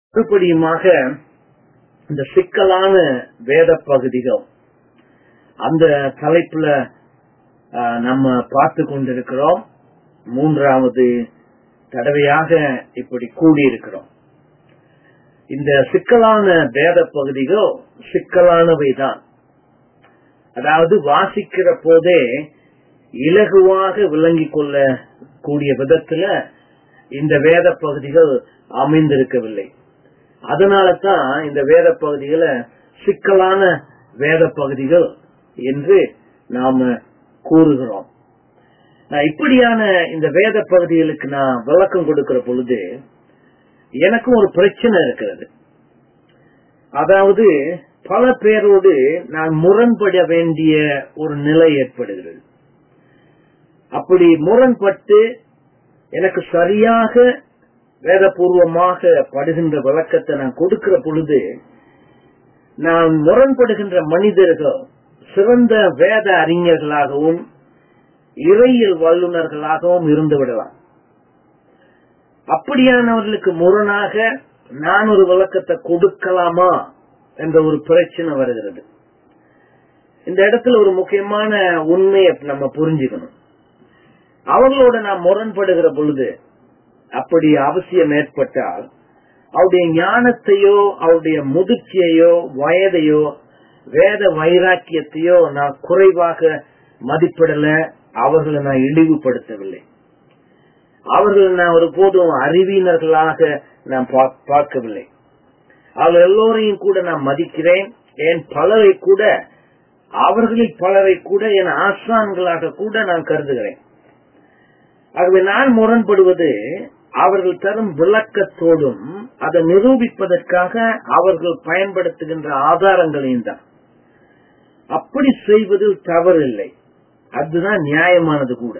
மறுபடியுமாக இந்த சிக்கலான வேத பகுதிகள் அந்த தலைப்புல ஆஹ், நம்ம பார்த்து கொண்டிருக்கிறோம் மூன்றாவது தடவையாக இப்படி கூடியிருக்கிறோம் இந்த சிக்கலான வேத பகுதிகள் சிக்கலானவைதான் அதாவது வாசிக்கிற போதே இலகுவாக விளங்கிக் கொள்ள கூடிய விதத்துல இந்த வேத பகுதிகள் அமைந்திருக்கவில்லை அதனால தான் இந்த வேத பகுதிகளை சிக்கலான வேத பகுதிகள் என்று நாம கூறுகிறோம் நான் இப்படியான இந்த வேத பகுதிகளுக்கு நான் விளக்கம் கொடுக்கிற பொழுது எனக்கும் ஒரு பிரச்சனை இருக்கிறது அதாவது பல பேரோடு நான் முரண்பட வேண்டிய ஒரு நிலை ஏற்படுகிறது அப்படி முரண்பட்டு எனக்கு சரியாக வேதபூர்வமாக படுகின்ற விளக்கத்தை நான் கொடுக்கிற பொழுது நான் முரண்படுகின்ற மனிதர்கள் சிறந்த வேத அறிஞர்களாகவும் இறையியல் வல்லுநர்களாகவும் இருந்து விடலாம் அப்படியானவர்களுக்கு முரணாக நான் ஒரு விளக்கத்தை கொடுக்கலாமா என்ற ஒரு பிரச்சனை வருகிறது இந்த இடத்துல ஒரு முக்கியமான உண்மையை நம்ம புரிஞ்சுக்கணும் அவர்களோட நான் முரண்படுகிற பொழுது அப்படி அவசியம் ஏற்பட்டால் அவருடைய ஞானத்தையோ அவருடைய முதிர்ச்சியையோ வயதையோ வேத வைராக்கியத்தையோ நான் குறைவாக மதிப்பிடல அவர்களை நான் இழிவுபடுத்தவில்லை அவர்களை நான் ஒருபோதும் அறிவியினர்களாக நான் பா- பார்க்கவில்லை அவர்கள் எல்லோரையும் கூட நான் மதிக்கிறேன் என் பலரை கூட அவர்களில் பலரை கூட என் ஆசான்களாக கூட நான் கருதுகிறேன் ஆகவே நான் முரண்படுவது அவர்கள் தரும் விளக்கத்தோடும் அதை நிரூபிப்பதற்காக அவர்கள் பயன்படுத்துகின்ற ஆதாரங்களையும் தான் அப்படி செய்வதில் தவறில்லை அதுதான் நியாயமானது கூட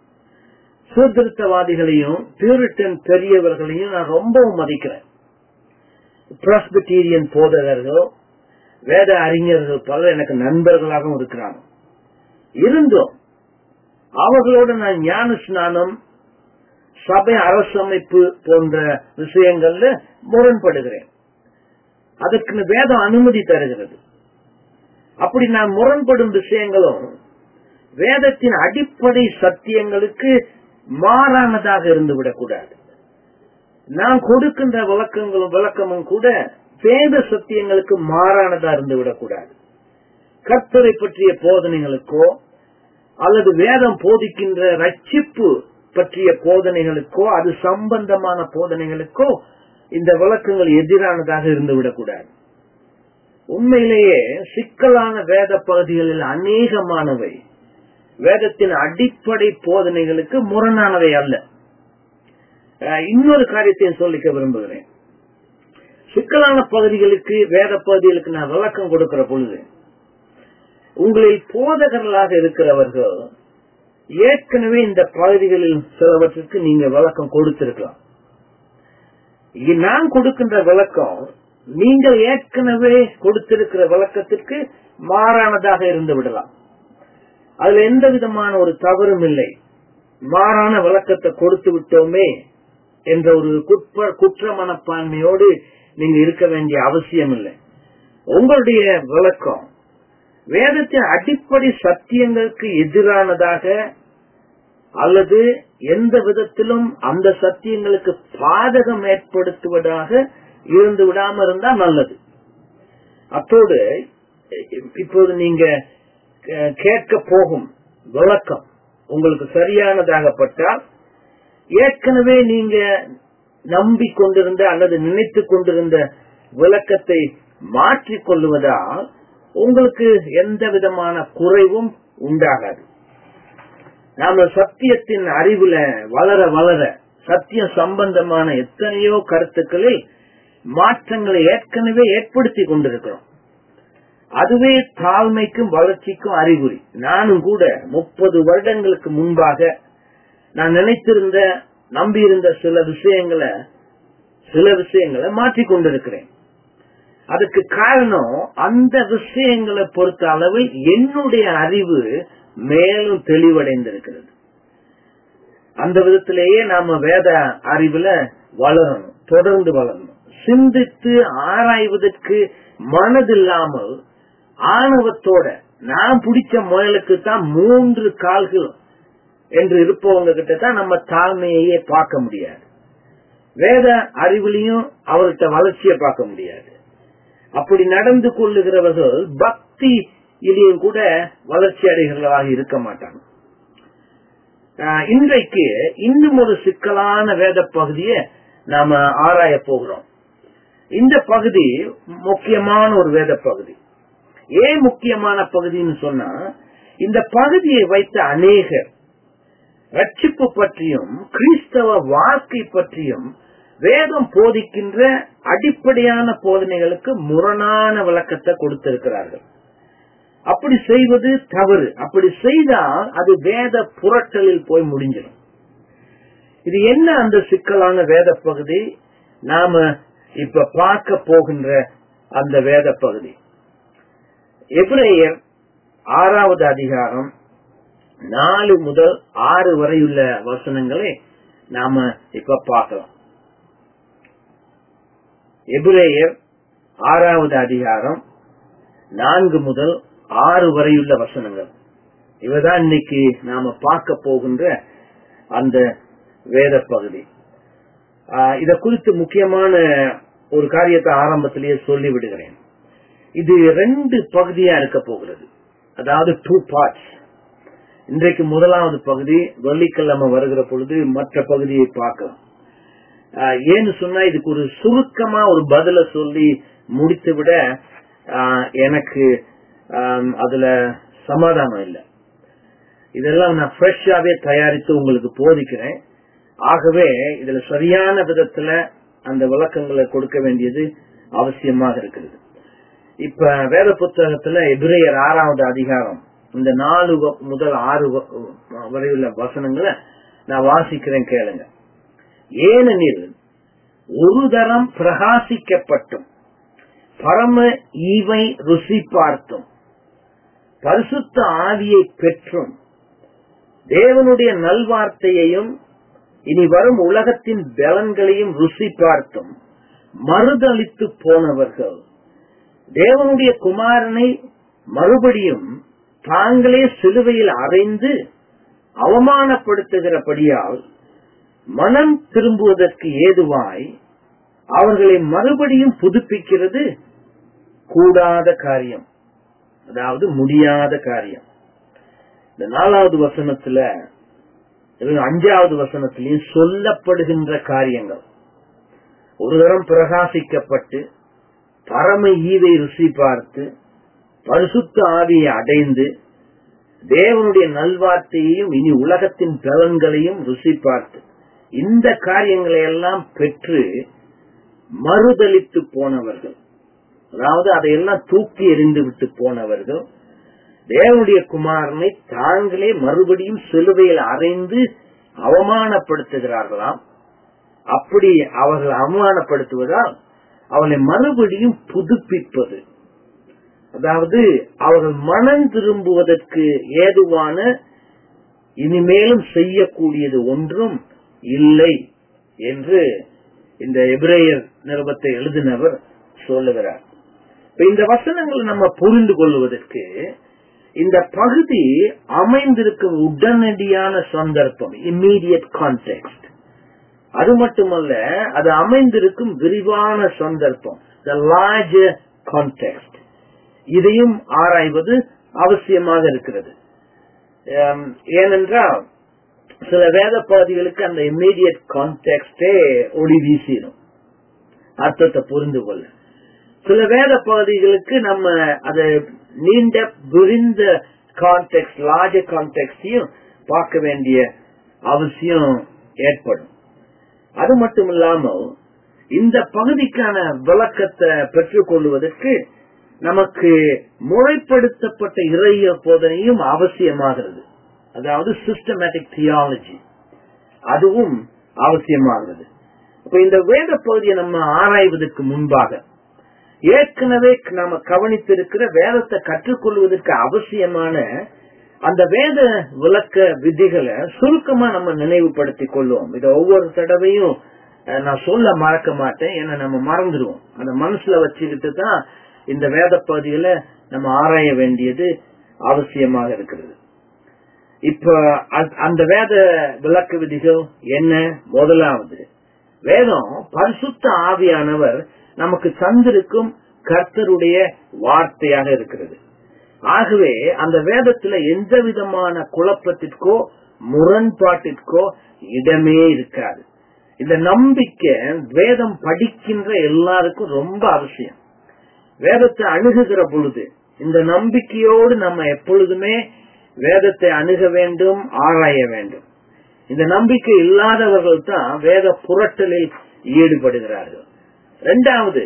சீர்திருத்தவாதிகளையும் பியூரிட்டன் பெரியவர்களையும் நான் ரொம்பவும் மதிக்கிறேன் பிரஸ்பிட்டீரியன் போதகர்கள் வேத அறிஞர்கள் பலர் எனக்கு நண்பர்களாகவும் இருக்கிறாங்க இருந்தும் அவர்களோட நான் ஞான ஸ்நானம் சபை அரசமைப்பு போன்ற விஷயங்கள்ல முரண்படுகிறேன் அதற்கு வேதம் அனுமதி தருகிறது அப்படி நான் முரண்படும் விஷயங்களும் வேதத்தின் அடிப்படை சத்தியங்களுக்கு மாறானதாக இருந்து விடக்கூடாது நான் கொடுக்கின்ற விளக்கங்களும் விளக்கமும் கூட வேத சத்தியங்களுக்கு மாறானதா இருந்து விடக்கூடாது கர்த்தரை பற்றிய போதனைகளுக்கோ அல்லது வேதம் போதிக்கின்ற ரட்சிப்பு பற்றிய போதனைகளுக்கோ அது சம்பந்தமான போதனைகளுக்கோ இந்த விளக்கங்கள் எதிரானதாக இருந்து விடக்கூடாது உண்மையிலேயே சிக்கலான வேத பகுதிகளில் அநேகமானவை வேதத்தின் அடிப்படை போதனைகளுக்கு முரணானவை அல்ல அஹ் இன்னொரு காரியத்தையும் சொல்லிக்க விரும்புகிறேன் சிக்கலான பகுதிகளுக்கு வேத பகுதிகளுக்கு நான் விளக்கம் கொடுக்கிற பொழுது உங்களில் போதகர்களாக இருக்கிறவர்கள் ஏற்கனவே இந்த பகுதிகளில் சிலவற்றுக்கு நீங்க விளக்கம் கொடுத்திருக்கலாம் இ- நான் கொடுக்கின்ற விளக்கம் நீங்கள் ஏற்கனவே கொடுத்திருக்கிற விளக்கத்திற்கு மாறானதாக இருந்து விடலாம் அதுல எந்த விதமான ஒரு தவறும் இல்லை மாறான விளக்கத்தை கொடுத்து விட்டோமே என்ற ஒரு குற்ற குற்ற மனப்பான்மையோடு நீங்க இருக்க வேண்டிய அவசியம் இல்லை உங்களுடைய விளக்கம் வேதத்தின் அடிப்படை சத்தியங்களுக்கு எதிரானதாக அல்லது எந்த விதத்திலும் அந்த சத்தியங்களுக்கு பாதகம் ஏற்படுத்துவதாக இருந்து விடாம இருந்தா நல்லது அத்தோடு இப்போது நீங்க அஹ், கேட்க போகும் விளக்கம் உங்களுக்கு சரியானதாகப்பட்டால் ஏற்கனவே நீங்க நம்பிக்கொண்டிருந்த அல்லது நினைத்துக் கொண்டிருந்த விளக்கத்தை மாற்றிக் கொள்ளுவதால் உங்களுக்கு எந்த விதமான குறைவும் உண்டாகாது நாம சத்தியத்தின் அறிவுல வளர வளர சத்தியம் சம்பந்தமான எத்தனையோ கருத்துக்களில் மாற்றங்களை ஏற்கனவே ஏற்படுத்தி கொண்டிருக்கிறோம் அதுவே தாழ்மைக்கும் வளர்ச்சிக்கும் அறிகுறி நானும் கூட முப்பது வருடங்களுக்கு முன்பாக நான் நினைத்திருந்த நம்பியிருந்த சில விஷயங்களை சில விஷயங்களை மாற்றிக் கொண்டிருக்கிறேன் அதுக்கு காரணம் அந்த விஷயங்களை பொறுத்த அளவில் என்னுடைய அறிவு மேலும் தெளிவடைந்திருக்கிறது அந்த விதத்திலேயே நாம வேத அறிவுல வளரணும் தொடர்ந்து வளரணும் சிந்தித்து ஆராய்வதற்கு மனதில்லாமல் ஆணவத்தோட நான் பிடிச்ச முயலுக்கு தான் மூன்று கால்கள் என்று இருப்பவங்க கிட்ட தான் நம்ம தாழ்மையையே பார்க்க முடியாது வேத அறிவுலையும் அவர்கிட்ட வளர்ச்சியை பார்க்க முடியாது அப்படி நடந்து கொள்ளுகிறவர்கள் பக்தியிலையும் கூட வளர்ச்சி அடைகிறவர்களாக இருக்க மாட்டாங்க ஆஹ் இன்றைக்கு இன்னும் ஒரு சிக்கலான வேத பகுதியை நாம ஆராய போகிறோம் இந்த பகுதி முக்கியமான ஒரு வேத பகுதி ஏன் முக்கியமான பகுதின்னு சொன்னா இந்த பகுதியை வைத்த அநேகர் ரட்சிப்பு பற்றியும் கிறிஸ்தவ வாழ்க்கை பற்றியும் வேதம் போதிக்கின்ற அடிப்படையான போதனைகளுக்கு முரணான விளக்கத்தை கொடுத்திருக்கிறார்கள் அப்படி செய்வது தவறு அப்படி செய்தால் அது வேத புரட்டலில் போய் முடிஞ்சிடும் இது என்ன அந்த சிக்கலான வேத பகுதி நாம இப்ப பார்க்க போகின்ற அந்த வேத பகுதி எப்ரேயர் ஆறாவது அதிகாரம் நாலு முதல் ஆறு வரையுள்ள வசனங்களை நாம இப்ப பார்க்கலாம் எபிரேயர் ஆறாவது அதிகாரம் நான்கு முதல் ஆறு வரையுள்ள வசனங்கள் இவதான் இன்னைக்கு நாம பார்க்க போகின்ற அந்த வேத பகுதி இத குறித்து முக்கியமான ஒரு காரியத்தை ஆரம்பத்திலேயே சொல்லி விடுகிறேன் இது ரெண்டு பகுதியா இருக்க போகிறது அதாவது டூ பார்ட்ஸ் இன்றைக்கு முதலாவது பகுதி வெள்ளிக்கிழமை வருகிற பொழுது மற்ற பகுதியை பார்க்கலாம் ஏன்னு சொன்னா இதுக்கு ஒரு சுருக்கமா ஒரு பதில சொல்லி முடித்து விட எனக்கு அதுல சமாதானம் இல்லை இதெல்லாம் நான் ஃப்ரெஷ்ஷாவே தயாரித்து உங்களுக்கு போதிக்கிறேன் ஆகவே இதுல சரியான விதத்துல அந்த விளக்கங்களை கொடுக்க வேண்டியது அவசியமாக இருக்கிறது இப்ப வேத புத்தகத்துல எபிரேயர் ஆறாவது அதிகாரம் இந்த நாலு முதல் ஆறு வரையுள்ள வசனங்களை நான் வாசிக்கிறேன் கேளுங்க ஏனெனில் ஒரு தரம் பிரகாசிக்கப்பட்டும் பரம ஈவை ருசி பார்த்தும் பரிசுத்த ஆவியை பெற்றும் தேவனுடைய நல்வார்த்தையையும் இனி வரும் உலகத்தின் பலன்களையும் ருசி பார்த்தும் மறுதளித்து போனவர்கள் தேவனுடைய குமாரனை மறுபடியும் தாங்களே சிலுவையில் அறைந்து அவமானப்படுத்துகிறபடியால் மனம் திரும்புவதற்கு ஏதுவாய் அவர்களை மறுபடியும் புதுப்பிக்கிறது கூடாத காரியம் அதாவது முடியாத காரியம் இந்த நாலாவது வசனத்துல அஞ்சாவது வசனத்திலையும் சொல்லப்படுகின்ற காரியங்கள் ஒரு தரம் பிரகாசிக்கப்பட்டு பரம ஈவை ருசி பார்த்து பரிசுத்த ஆவியை அடைந்து தேவனுடைய நல்வார்த்தையையும் இனி உலகத்தின் பலன்களையும் ருசி பார்த்து இந்த காரியங்களை எல்லாம் பெற்று மறுதளித்து போனவர்கள் அதாவது அதையெல்லாம் தூக்கி எறிந்து விட்டு போனவர்கள் தேவனுடைய குமாரனை தாங்களே மறுபடியும் சிலுவையில் அறைந்து அவமானப்படுத்துகிறார்களாம் அப்படி அவர்கள் அவமானப்படுத்துவதால் அவளை மறுபடியும் புதுப்பிப்பது அதாவது அவர்கள் மனம் திரும்புவதற்கு ஏதுவான இனிமேலும் செய்யக்கூடியது ஒன்றும் இல்லை என்று இந்த எபிரேயர் நிருபத்தை எழுதினவர் சொல்லுகிறார் இந்த வசனங்களை நம்ம புரிந்து கொள்வதற்கு இந்த பகுதி அமைந்திருக்கும் உடனடியான சந்தர்ப்பம் இம்மீடியட் கான்டெக்ட் அது மட்டுமல்ல அது அமைந்திருக்கும் விரிவான சந்தர்ப்பம் த லார்ஜர் கான்டெக்ட் இதையும் ஆராய்வது அவசியமாக இருக்கிறது ஏனென்றால் சில வேத பகுதிகளுக்கு அந்த இம்மீடியட் கான்டெக்டே ஒளி வீசிடும் அர்த்தத்தை புரிந்து கொள்ள சில வேத பகுதிகளுக்கு நம்ம அதை நீண்ட விரிந்த கான்டெக்ட் லார்ஜர் கான்டெக்டையும் பார்க்க வேண்டிய அவசியம் ஏற்படும் அது மட்டும் இல்லாமல் இந்த பகுதிக்கான விளக்கத்தை பெற்றுக் கொள்வதற்கு நமக்கு முறைப்படுத்தப்பட்ட இறைய போதனையும் அவசியமாகிறது அதாவது சிஸ்டமேட்டிக் தியாலஜி அதுவும் அவசியமாகிறது இப்ப இந்த வேத பகுதியை நம்ம ஆராய்வதற்கு முன்பாக ஏற்கனவே நாம கவனித்திருக்கிற வேதத்தை கற்றுக்கொள்வதற்கு அவசியமான அந்த வேத விளக்க விதிகளை சுருக்கமா நம்ம நினைவுபடுத்திக் கொள்வோம் இதை ஒவ்வொரு தடவையும் அஹ், நான் சொல்ல மறக்க மாட்டேன் ஏன்னா நம்ம மறந்துடுவோம் அந்த மனசுல வச்சுக்கிட்டு தான் இந்த வேத பகுதியில நம்ம ஆராய வேண்டியது அவசியமாக இருக்கிறது இப்ப அ- அந்த வேத விளக்க விதிகள் என்ன முதலாவது வேதம் பரிசுத்த ஆவியானவர் நமக்கு தந்திருக்கும் கர்த்தருடைய வார்த்தையாக இருக்கிறது ஆகவே அந்த வேதத்துல எந்த விதமான குழப்பத்திற்கோ முரண்பாட்டிற்கோ இடமே இருக்காது இந்த நம்பிக்கை வேதம் படிக்கின்ற எல்லாருக்கும் ரொம்ப அவசியம் வேதத்தை அணுகுகிற பொழுது இந்த நம்பிக்கையோடு நம்ம எப்பொழுதுமே வேதத்தை அணுக வேண்டும் ஆராய வேண்டும் இந்த நம்பிக்கை இல்லாதவர்கள் தான் வேத புரட்டலில் ஈடுபடுகிறார்கள் இரண்டாவது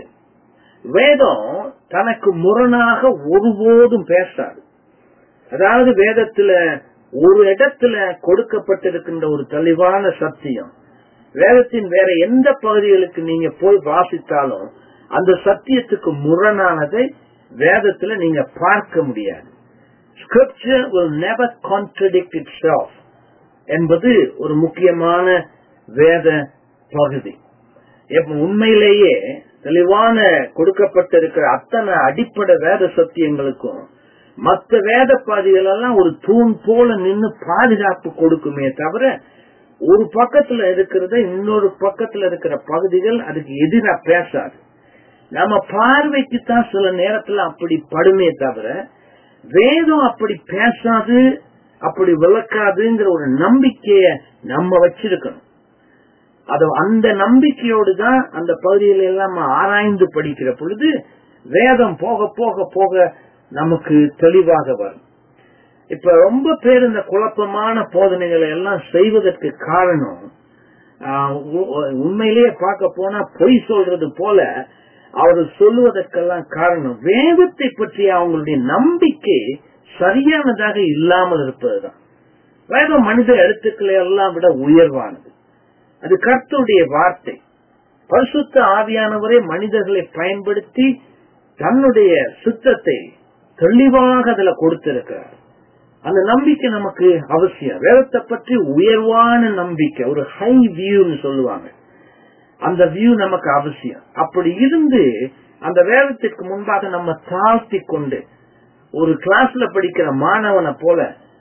வேதம் தனக்கு முரணாக ஒருபோதும் பேசாது அதாவது வேதத்துல ஒரு இடத்துல கொடுக்கப்பட்டிருக்கின்ற ஒரு தெளிவான சத்தியம் வேதத்தின் வேற எந்த பகுதிகளுக்கு நீங்க போய் வாசித்தாலும் அந்த சத்தியத்துக்கு முரணானதை வேதத்துல நீங்க பார்க்க முடியாது scripture will never contradict itself என்பது ஒரு முக்கியமான வேத பகுதி இப்ப உண்மையிலேயே தெளிவான கொடுக்கப்பட்டிருக்கிற அத்தனை அடிப்படை வேத சத்தியங்களுக்கும் மற்ற வேத பகுதிகள் எல்லாம் ஒரு தூண் போல நின்னு பாதுகாப்பு கொடுக்குமே தவிர ஒரு பக்கத்துல இருக்கிறத இன்னொரு பக்கத்துல இருக்கிற பகுதிகள் அதுக்கு எதிரா பேசாது நம்ம பார்வைக்கு தான் சில நேரத்துல அப்படி படுமே தவிர வேதம் அப்படி பேசாது அப்படி விளக்காதுங்கிற ஒரு நம்பிக்கைய நம்ம வச்சிருக்கணும் அது அந்த நம்பிக்கையோடு தான் அந்த பகுதியில எல்லாம் நம்ம ஆராய்ந்து படிக்கிற பொழுது வேதம் போக போக போக நமக்கு தெளிவாக வரும் இப்ப ரொம்ப பேர் இந்த குழப்பமான போதனைகளை எல்லாம் செய்வதற்கு காரணம் ஆஹ், உ- உண்மையிலேயே பார்க்க போனா பொய் சொல்றது போல அவர்கள் சொல்லுவதற்கெல்லாம் காரணம் வேதத்தை பற்றிய அவங்களுடைய நம்பிக்கை சரியானதாக இல்லாமல் இருப்பதுதான் வேதம் மனித எழுத்துக்களை எல்லாம் விட உயர்வானது அது கர்த்தருடைய வார்த்தை பரிசுத்த ஆவியானவரே மனிதர்களை பயன்படுத்தி தன்னுடைய சுத்தத்தை தெளிவாக அதுல கொடுத்திருக்கிறார் அந்த நம்பிக்கை நமக்கு அவசியம் வேதத்தை பற்றி உயர்வான நம்பிக்கை ஒரு ஹை வியூன்னு சொல்லுவாங்க அந்த வியூ நமக்கு அவசியம் அப்படி இருந்து அந்த வேதத்திற்கு முன்பாக நம்ம தாழ்த்தி கொண்டு ஒரு கிளாஸ்ல படிக்கிற மாணவனை போல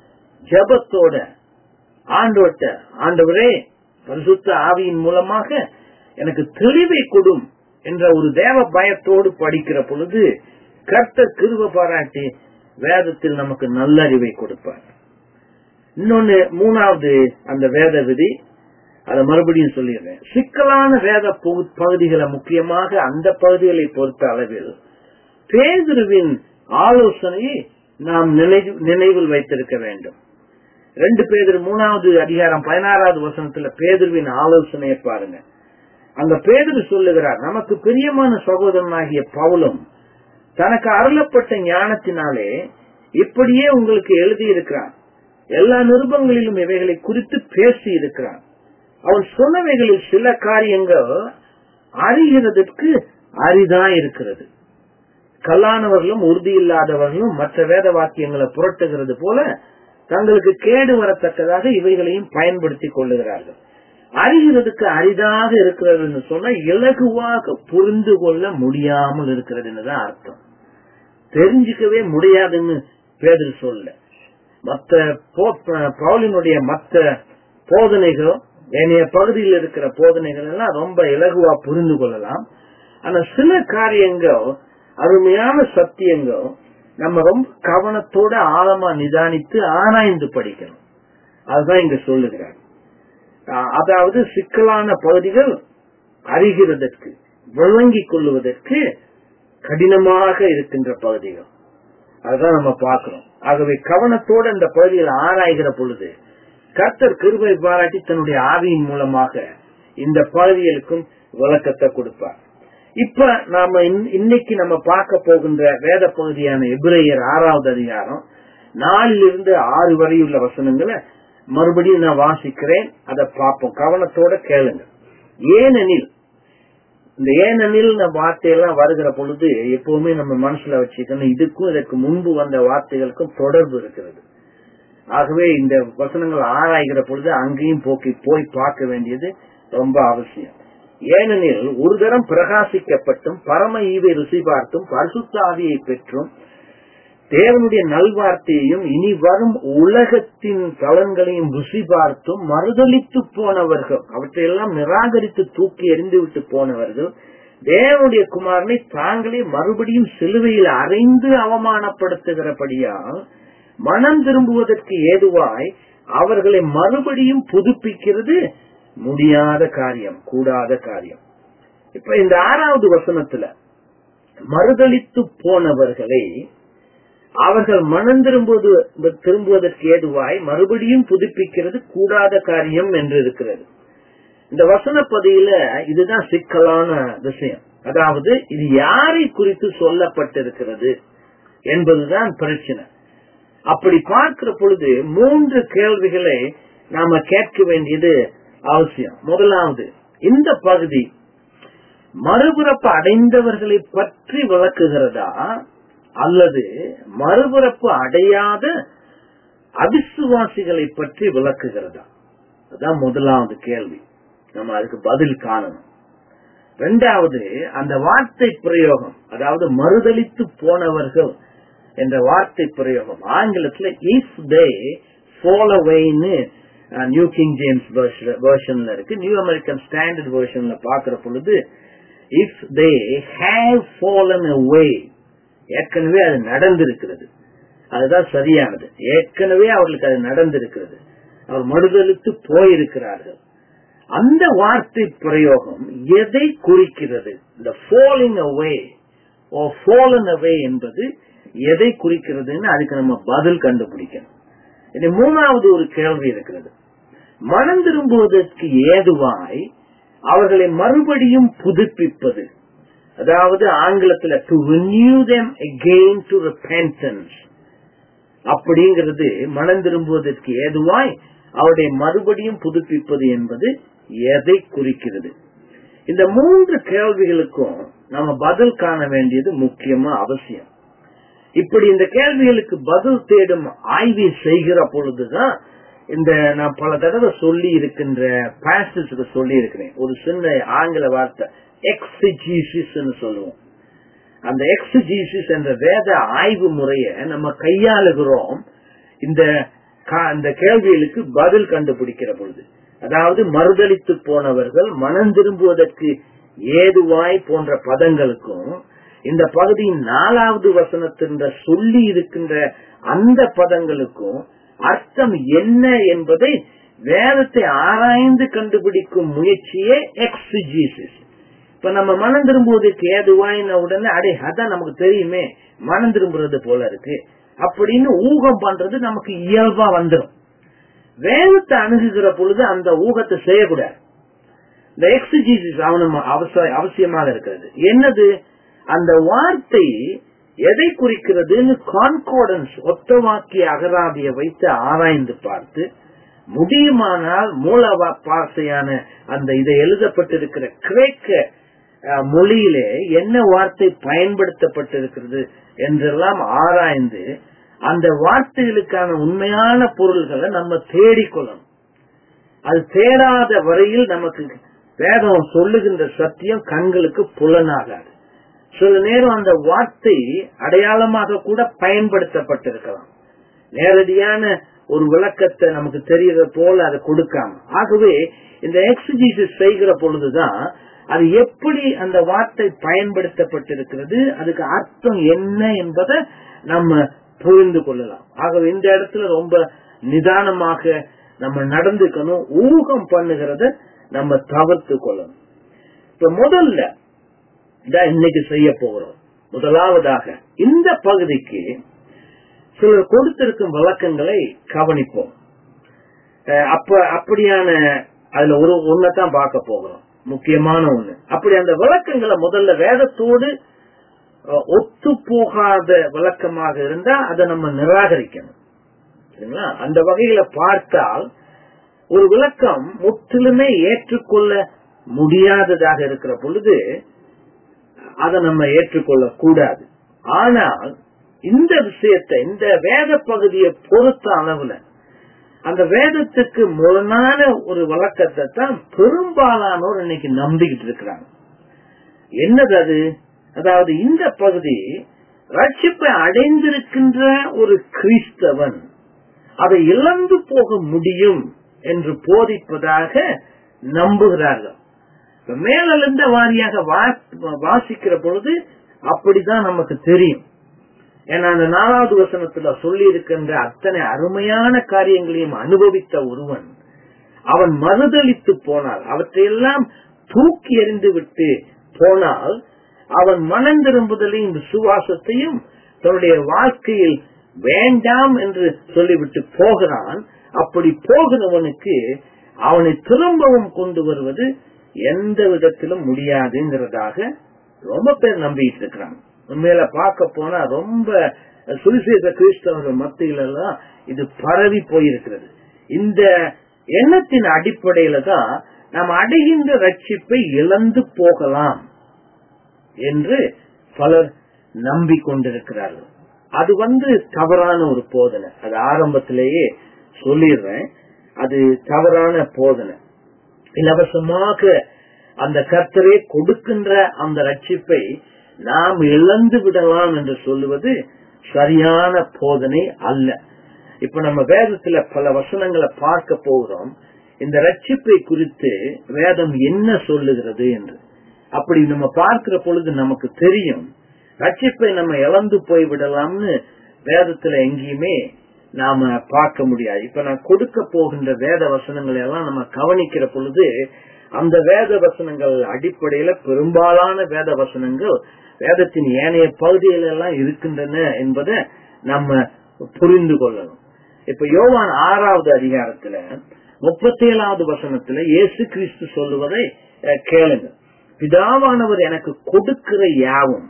ஜபத்தோட ஆண்டவர்ட்ட ஆண்டவரே பரிசுத்த ஆவியின் மூலமாக எனக்கு தெளிவை கொடும் என்ற ஒரு தேவ பயத்தோடு படிக்கிற பொழுது கர்த்தர் கிருப பாராட்டி வேதத்தில் நமக்கு நல்லறிவை கொடுப்பார் இன்னொன்னு மூணாவது அந்த வேத விதி அதை மறுபடியும் சொல்லிடுறேன் சிக்கலான வேத பகு- பகுதிகளை முக்கியமாக அந்த பகுதிகளை பொறுத்த அளவில் பேதுருவின் ஆலோசனையை நாம் நினைவு- நினைவில் வைத்திருக்க வேண்டும் ரெண்டு பேதர் மூணாவது அதிகாரம் பதினாறாவது வசனத்துல பேதுருவின் ஆலோசனையை பாருங்க அந்த பேதுரு சொல்லுகிறார் நமக்கு பிரியமான சகோதரனாகிய பவுலும் தனக்கு அருளப்பட்ட ஞானத்தினாலே இப்படியே உங்களுக்கு எழுதியிருக்கிறான் எல்லா நிருபங்களிலும் இவைகளை குறித்து பேசி இருக்கிறான் அவன் சொன்னவைகளில் சில காரியங்கள் அறிகிறதற்கு அரிதா இருக்கிறது கல்லானவர்களும் உறுதி இல்லாதவர்களும் மற்ற வேத வாக்கியங்களை புரட்டுகிறது போல தங்களுக்கு கேடு வரத்தக்கதாக இவைகளையும் பயன்படுத்திக் கொள்ளுகிறார்கள் அறிகிறதுக்கு அரிதாக இருக்கிறதுன்னு சொன்னா இலகுவாக புரிந்து கொள்ள முடியாமல் இருக்கிறதுன்னு தான் அர்த்தம் தெரிஞ்சுக்கவே முடியாதுன்னு பேதர் சொல்ல மத்த போ- பவுலினுடைய மத்த போதனைகள் ஏனைய பகுதியில் இருக்கிற போதனைகள் எல்லாம் ரொம்ப இலகுவா புரிந்து கொள்ளலாம் ஆனா சில காரியங்கள் அருமையான சத்தியங்கள் நம்ம ரொம்ப கவனத்தோட ஆழமா நிதானித்து ஆராய்ந்து படிக்கணும் அதுதான் இங்க சொல்லுகிறார் ஆஹ் அதாவது சிக்கலான பகுதிகள் அறிகிறதற்கு விளங்கிக் கொள்வதற்கு கடினமாக இருக்கின்ற பகுதிகள் அதுதான் நம்ம பார்க்கிறோம் ஆகவே கவனத்தோட இந்த பகுதியில் ஆராய்கிற பொழுது கர்த்தர் கிருபை பாராட்டி தன்னுடைய ஆவியின் மூலமாக இந்த பகுதிகளுக்கும் விளக்கத்தை கொடுப்பார் இப்ப நாம இன்- இன்னைக்கு நம்ம பார்க்க போகின்ற வேத பகுதியான எபிரேயர் ஆறாவது அதிகாரம் நாலிலிருந்து ஆறு வரையுள்ள வசனங்களை மறுபடியும் நான் வாசிக்கிறேன் அதை பார்ப்போம் கவனத்தோட கேளுங்க ஏனெனில் இந்த ஏனெனில் வார்த்தையெல்லாம் வருகிற பொழுது எப்பவுமே நம்ம மனசுல வச்சுக்கணும் இதுக்கும் இதற்கு முன்பு வந்த வார்த்தைகளுக்கும் தொடர்பு இருக்கிறது ஆகவே இந்த வசனங்கள் ஆராய்கிற பொழுது அங்கேயும் போக்கி போய் பார்க்க வேண்டியது ரொம்ப அவசியம் ஏனெனில் ஒரு தரம் பிரகாசிக்கப்பட்டும் பரம ஈவை ருசி பார்த்தும் பரிசுத்த ஆவியை பெற்றும் தேவனுடைய நல்வார்த்தையையும் இனி வரும் உலகத்தின் பலன்களையும் ருசி பார்த்தும் மறுதளித்து போனவர்கள் அவற்றையெல்லாம் நிராகரித்து தூக்கி எறிந்து விட்டு போனவர்கள் தேவனுடைய குமாரனை தாங்களே மறுபடியும் சிலுவையில் அறைந்து அவமானப்படுத்துகிறபடியால் மனம் திரும்புவதற்கு ஏதுவாய் அவர்களை மறுபடியும் புதுப்பிக்கிறது முடியாத காரியம் கூடாத காரியம் இப்ப இந்த ஆறாவது வசனத்துல மறுதளித்து போனவர்களை அவர்கள் மனம் திரும்புவது திரும்புவதற்கு ஏதுவாய் மறுபடியும் புதுப்பிக்கிறது கூடாத காரியம் என்று இருக்கிறது இந்த வசன பதியில இதுதான் சிக்கலான விஷயம் அதாவது இது யாரை குறித்து சொல்லப்பட்டிருக்கிறது என்பதுதான் பிரச்சனை அப்படி பார்க்கிற பொழுது மூன்று கேள்விகளை நாம கேட்க வேண்டியது அவசியம் முதலாவது இந்த பகுதி மறுபிறப்பு அடைந்தவர்களை பற்றி விளக்குகிறதா அல்லது மறுபிறப்பு அடையாத அவிசுவாசிகளை பற்றி விளக்குகிறதா அதான் முதலாவது கேள்வி நம்ம அதுக்கு பதில் காணணும் ரெண்டாவது அந்த வார்த்தை பிரயோகம் அதாவது மறுதளித்து போனவர்கள் என்ற வார்த்தை பிரயோகம் ஆங்கிலத்துல இஃப் தே ஃபால் அவேன்னு நியூ கிங் ஜேம்ஸ் வெர்ஷன்ல இருக்கு நியூ அமெரிக்கன் ஸ்டாண்டர்ட் வெர்ஷன்ல பாக்குற பொழுது if they have fallen away ஏற்கனவே அது நடந்திருக்கிறது அதுதான் சரியானது ஏற்கனவே அவர்களுக்கு அது நடந்திருக்கிறது அவர் மறுதளித்து போயிருக்கிறார்கள் அந்த வார்த்தை பிரயோகம் எதை குறிக்கிறது இந்த ஃபாலிங் அவே ஓ ஃபாலன் அவே என்பது எதை குறிக்கிறதுன்னு அதுக்கு நம்ம பதில் கண்டுபிடிக்கணும் இது மூணாவது ஒரு கேள்வி இருக்கிறது மனம் திரும்புவதற்கு ஏதுவாய் அவர்களை மறுபடியும் புதுப்பிப்பது அதாவது ஆங்கிலத்தில் to renew them again to repentance அப்படிங்கிறது மனம் திரும்புவதற்கு ஏதுவாய் அவருடைய மறுபடியும் புதுப்பிப்பது என்பது எதை குறிக்கிறது இந்த மூன்று கேள்விகளுக்கும் நம்ம பதில் காண வேண்டியது முக்கியமா அவசியம் இப்படி இந்த கேள்விகளுக்கு பதில் தேடும் ஆய்வை செய்கிற பொழுதுதான் இந்த நான் பல தடவை சொல்லி இருக்கின்ற பாசஸ்க்கு சொல்லி இருக்கிறேன் ஒரு சின்ன ஆங்கில வார்த்தை எக்ஸிஜிசிஸ் சொல்லுவோம் அந்த எக்ஸிஜிசிஸ் என்ற வேத ஆய்வு முறைய நம்ம கையாளுகிறோம் இந்த இந்த கேள்விகளுக்கு பதில் கண்டுபிடிக்கிற பொழுது அதாவது மறுதளித்து போனவர்கள் மனம் திரும்புவதற்கு ஏதுவாய் போன்ற பதங்களுக்கும் இந்த பகுதியின் நாலாவது வசனத்தின் சொல்லி இருக்கின்ற அந்த பதங்களுக்கும் அர்த்தம் என்ன என்பதை வேதத்தை ஆராய்ந்து கண்டுபிடிக்கும் முயற்சியே எக்ஸிஜிசிஸ் இப்ப நம்ம மனம் திரும்புவதற்கு ஏதுவாயின உடனே அடே அதான் நமக்கு தெரியுமே மனம் திரும்புறது போல இருக்கு அப்படின்னு ஊகம் பண்றது நமக்கு இயல்பா வந்துடும் வேதத்தை அணுகுகிற பொழுது அந்த ஊகத்தை செய்யக்கூடாது இந்த எக்ஸிஜிசிஸ் அவசியமாக இருக்கிறது என்னது அந்த வார்த்தை எதை குறிக்கிறதுன்னு கான்கோடன்ஸ் ஒத்த வாக்கிய அகராதியை வைத்து ஆராய்ந்து பார்த்து முடியுமானால் மூல பாசையான அந்த இதை எழுதப்பட்டிருக்கிற கிரேக்க மொழியிலே என்ன வார்த்தை பயன்படுத்தப்பட்டிருக்கிறது என்றெல்லாம் ஆராய்ந்து அந்த வார்த்தைகளுக்கான உண்மையான பொருள்களை நம்ம தேடிக்கொள்ளணும் அது தேடாத வரையில் நமக்கு வேதம் சொல்லுகின்ற சத்தியம் கண்களுக்கு புலனாகாது சில நேரம் அந்த வார்த்தை அடையாளமாக கூட பயன்படுத்தப்பட்டிருக்கலாம் நேரடியான ஒரு விளக்கத்தை நமக்கு தெரியற போல அதை கொடுக்காம ஆகவே இந்த எக்ஸிஜிசிஸ் செய்கிற பொழுதுதான் அது எப்படி அந்த வார்த்தை பயன்படுத்தப்பட்டிருக்கிறது அதுக்கு அர்த்தம் என்ன என்பதை நம்ம புரிந்து கொள்ளலாம் ஆகவே இந்த இடத்துல ரொம்ப நிதானமாக நம்ம நடந்துக்கணும் ஊகம் பண்ணுகிறத நம்ம தவிர்த்து கொள்ளணும் இப்ப முதல்ல இதான் இன்னைக்கு செய்ய போகிறோம் முதலாவதாக இந்த பகுதிக்கு சிலர் கொடுத்திருக்கும் விளக்கங்களை கவனிப்போம் அப்ப அப்படியான அதுல ஒரு ஒன்னதான் பார்க்க போகிறோம் முக்கியமான ஒண்ணு அப்படி அந்த விளக்கங்களை முதல்ல வேதத்தோடு ஒத்து போகாத விளக்கமாக இருந்தா அதை நம்ம நிராகரிக்கணும் சரிங்களா அந்த வகையில பார்த்தால் ஒரு விளக்கம் முற்றிலுமே ஏற்றுக்கொள்ள முடியாததாக இருக்கிற பொழுது அதை நம்ம ஏற்றுக்கொள்ள கூடாது ஆனால் இந்த விஷயத்தை இந்த வேத பகுதியை பொறுத்த அளவுல அந்த வேதத்துக்கு முரணான ஒரு வழக்கத்தை தான் பெரும்பாலானோர் இன்னைக்கு நம்பிக்கிட்டு இருக்கிறாங்க என்னது அது அதாவது இந்த பகுதி ரட்சிப்பை அடைந்திருக்கின்ற ஒரு கிறிஸ்தவன் அதை இழந்து போக முடியும் என்று போதிப்பதாக நம்புகிறார்கள் மேலிருந்த வாரியாக வாசிக்கிற பொழுது அப்படிதான் நமக்கு தெரியும் ஏன்னா அந்த நாலாவது வசனத்துல சொல்லி இருக்கின்ற அத்தனை அருமையான காரியங்களையும் அனுபவித்த ஒருவன் அவன் மறுதளித்து போனால் அவற்றையெல்லாம் தூக்கி எறிந்து விட்டு போனால் அவன் மனம் திரும்புதலையும் விசுவாசத்தையும் தன்னுடைய வாழ்க்கையில் வேண்டாம் என்று சொல்லிவிட்டு போகிறான் அப்படி போகிறவனுக்கு அவனை திரும்பவும் கொண்டு வருவது எந்த விதத்திலும் முடியாதுங்கிறதாக ரொம்ப பேர் நம்பிட்டு இருக்கிறாங்க உண்மையில பார்க்க போனா ரொம்ப சுவிசேஷ கிறிஸ்தவர்கள் மத்தியில எல்லாம் இது பரவி போயிருக்கிறது இந்த எண்ணத்தின் அடிப்படையில தான் நாம் அடைகின்ற ரட்சிப்பை இழந்து போகலாம் என்று பலர் நம்பிக்கொண்டிருக்கிறார்கள் அது வந்து தவறான ஒரு போதனை அது ஆரம்பத்திலேயே சொல்லிடுறேன் அது தவறான போதனை இலவசமாக அந்த கர்த்தரே கொடுக்கின்ற அந்த ரட்சிப்பை நாம் இழந்து விடலாம் என்று சொல்லுவது சரியான போதனை அல்ல இப்ப நம்ம வேதத்துல பல வசனங்களை பார்க்க போகிறோம் இந்த ரட்சிப்பை குறித்து வேதம் என்ன சொல்லுகிறது என்று அப்படி நம்ம பார்க்கிற பொழுது நமக்கு தெரியும் ரட்சிப்பை நம்ம இழந்து போய் விடலாம்னு வேதத்துல எங்கேயுமே நாம பார்க்க முடியாது இப்ப நான் கொடுக்க போகின்ற வேத வசனங்களை எல்லாம் நம்ம கவனிக்கிற பொழுது அந்த வேத வசனங்கள் அடிப்படையில பெரும்பாலான வேத வசனங்கள் வேதத்தின் ஏனைய பகுதிகள் எல்லாம் இருக்கின்றன என்பதை நம்ம புரிந்து கொள்ளணும் இப்ப யோவான் ஆறாவது அதிகாரத்துல முப்பத்தி ஏழாவது வசனத்துல இயேசு கிறிஸ்து சொல்லுவதை கேளுங்க பிதாவானவர் எனக்கு கொடுக்கிற யாவும்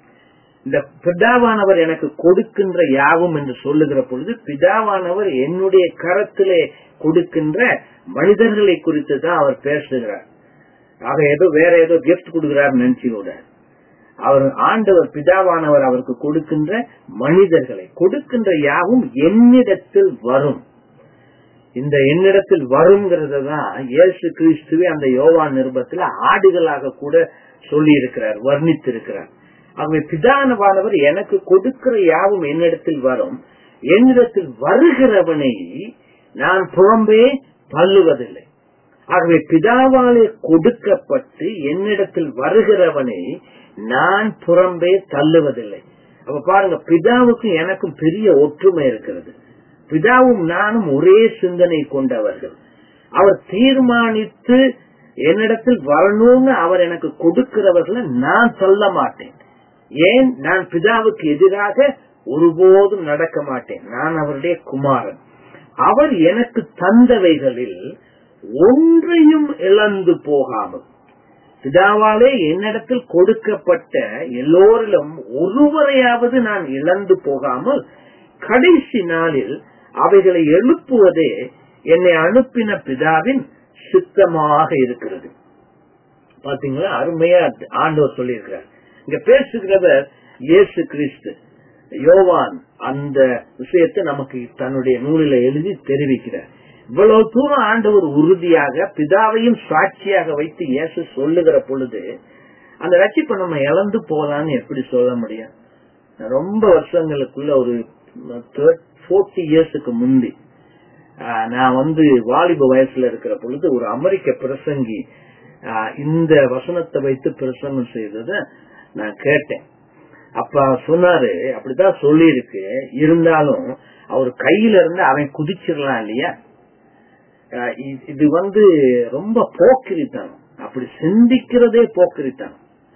இந்த பிதாவானவர் எனக்கு கொடுக்கின்ற யாவும் என்று சொல்லுகிற பொழுது பிதாவானவர் என்னுடைய கரத்திலே கொடுக்கின்ற மனிதர்களை குறித்து தான் அவர் பேசுகிறார் ஆக ஏதோ வேற ஏதோ கிஃப்ட் கொடுக்கிறார் நினைச்சுக்கூட அவர் ஆண்டவர் பிதாவானவர் அவருக்கு கொடுக்கின்ற மனிதர்களை கொடுக்கின்ற யாவும் என்னிடத்தில் வரும் இந்த என்னிடத்தில் வருங்கிறத தான் இயேசு கிறிஸ்துவே அந்த யோவான் நிருபத்தில் ஆடுகளாக கூட சொல்லி இருக்கிறார் வர்ணித்திருக்கிறார் ஆகவே பிதானவானவர் எனக்கு கொடுக்கிற யாவும் என்னிடத்தில் வரும் என்னிடத்தில் வருகிறவனை நான் புறம்பே தள்ளுவதில்லை ஆகவே பிதாவாலே கொடுக்கப்பட்டு என்னிடத்தில் வருகிறவனை நான் புறம்பே தள்ளுவதில்லை அப்ப பாருங்க பிதாவுக்கும் எனக்கும் பெரிய ஒற்றுமை இருக்கிறது பிதாவும் நானும் ஒரே சிந்தனை கொண்டவர்கள் அவர் தீர்மானித்து என்னிடத்தில் வரணும்னு அவர் எனக்கு கொடுக்கிறவர்களை நான் சொல்ல மாட்டேன் ஏன் நான் பிதாவுக்கு எதிராக ஒருபோதும் நடக்க மாட்டேன் நான் அவருடைய குமாரன் அவர் எனக்கு தந்தவைகளில் ஒன்றையும் இழந்து போகாமல் பிதாவாலே என்னிடத்தில் கொடுக்கப்பட்ட எல்லோரிலும் ஒருவரையாவது நான் இழந்து போகாமல் கடைசி நாளில் அவைகளை எழுப்புவதே என்னை அனுப்பின பிதாவின் சித்தமாக இருக்கிறது பாத்தீங்களா அருமையா ஆண்டவர் சொல்லியிருக்கிறார் இங்க பேசுகிறவர் இயேசு கிறிஸ்து யோவான் அந்த விஷயத்தை நமக்கு தன்னுடைய நூலில எழுதி தெரிவிக்கிறார் இவ்வளவு தூரம் ஆண்டவர் உறுதியாக பிதாவையும் சாட்சியாக வைத்து இயேசு சொல்லுகிற பொழுது அந்த ரட்சிப்பை நம்ம இழந்து போகலான்னு எப்படி சொல்ல முடியும் ரொம்ப வருஷங்களுக்குள்ள ஒரு போர்ட்டி இயர்ஸுக்கு முந்தி நான் வந்து வாலிப வயசுல இருக்கிற பொழுது ஒரு அமெரிக்க பிரசங்கி இந்த வசனத்தை வைத்து பிரசங்கம் செய்தத நான் கேட்டேன் அப்ப சொன்னாரு அப்படிதான் சொல்லி இருக்கு இருந்தாலும் அவர் கையில இருந்து அவன் குதிச்சிடலாம் இல்லையா இது வந்து ரொம்ப போக்கிரித்தான் அப்படி சிந்திக்கிறதே போக்கிரித்தான்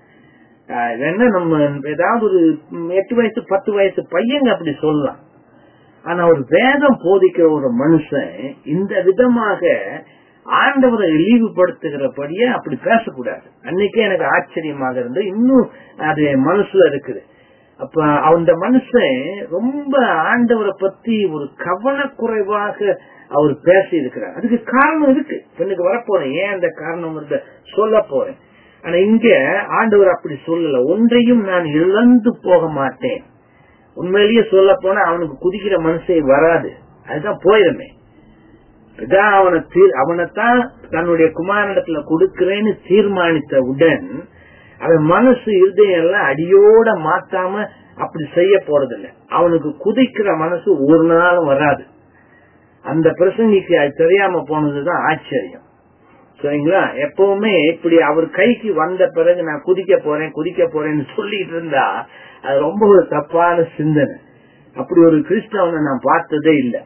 என்ன நம்ம ஏதாவது ஒரு எட்டு வயசு பத்து வயசு பையங்க அப்படி சொல்லலாம் ஆனா ஒரு வேதம் போதிக்கிற ஒரு மனுஷன் இந்த விதமாக ஆண்டவரை இழிவுபடுத்துகிறபடியே அப்படி பேசக்கூடாது அன்னைக்கே எனக்கு ஆச்சரியமாக இருந்து இன்னும் அது மனசுல இருக்குது அப்ப அந்த மனுஷன் ரொம்ப ஆண்டவரை பத்தி ஒரு கவனக்குறைவாக அவர் பேசி இருக்கிறார் அதுக்கு காரணம் இருக்கு பெண்ணுக்கு வரப்போறேன் ஏன் அந்த காரணம் சொல்ல போறேன் ஆனா இங்க ஆண்டவர் அப்படி சொல்லல ஒன்றையும் நான் இழந்து போக மாட்டேன் உண்மையிலேயே சொல்ல போனா அவனுக்கு குதிக்கிற மனசே வராது அதுதான் போயிருமே பிதா அவனை தீர் அவனைத்தான் தன்னுடைய குமாரனிடத்துல கொடுக்கிறேன்னு தீர்மானித்தவுடன் அவன் மனசு இருதயம் எல்லாம் அடியோட மாத்தாம அப்படி செய்ய போறதில்லை அவனுக்கு குதிக்கிற மனசு ஒரு நாளும் வராது அந்த பிரசங்கிக்கு அது தெரியாம போனதுதான் ஆச்சரியம் சரிங்களா எப்பவுமே இப்படி அவர் கைக்கு வந்த பிறகு நான் குதிக்க போறேன் குதிக்க போறேன்னு சொல்லிட்டு இருந்தா அது ரொம்ப ஒரு தப்பான சிந்தனை அப்படி ஒரு கிறிஸ்தவனை நான் பார்த்ததே இல்லை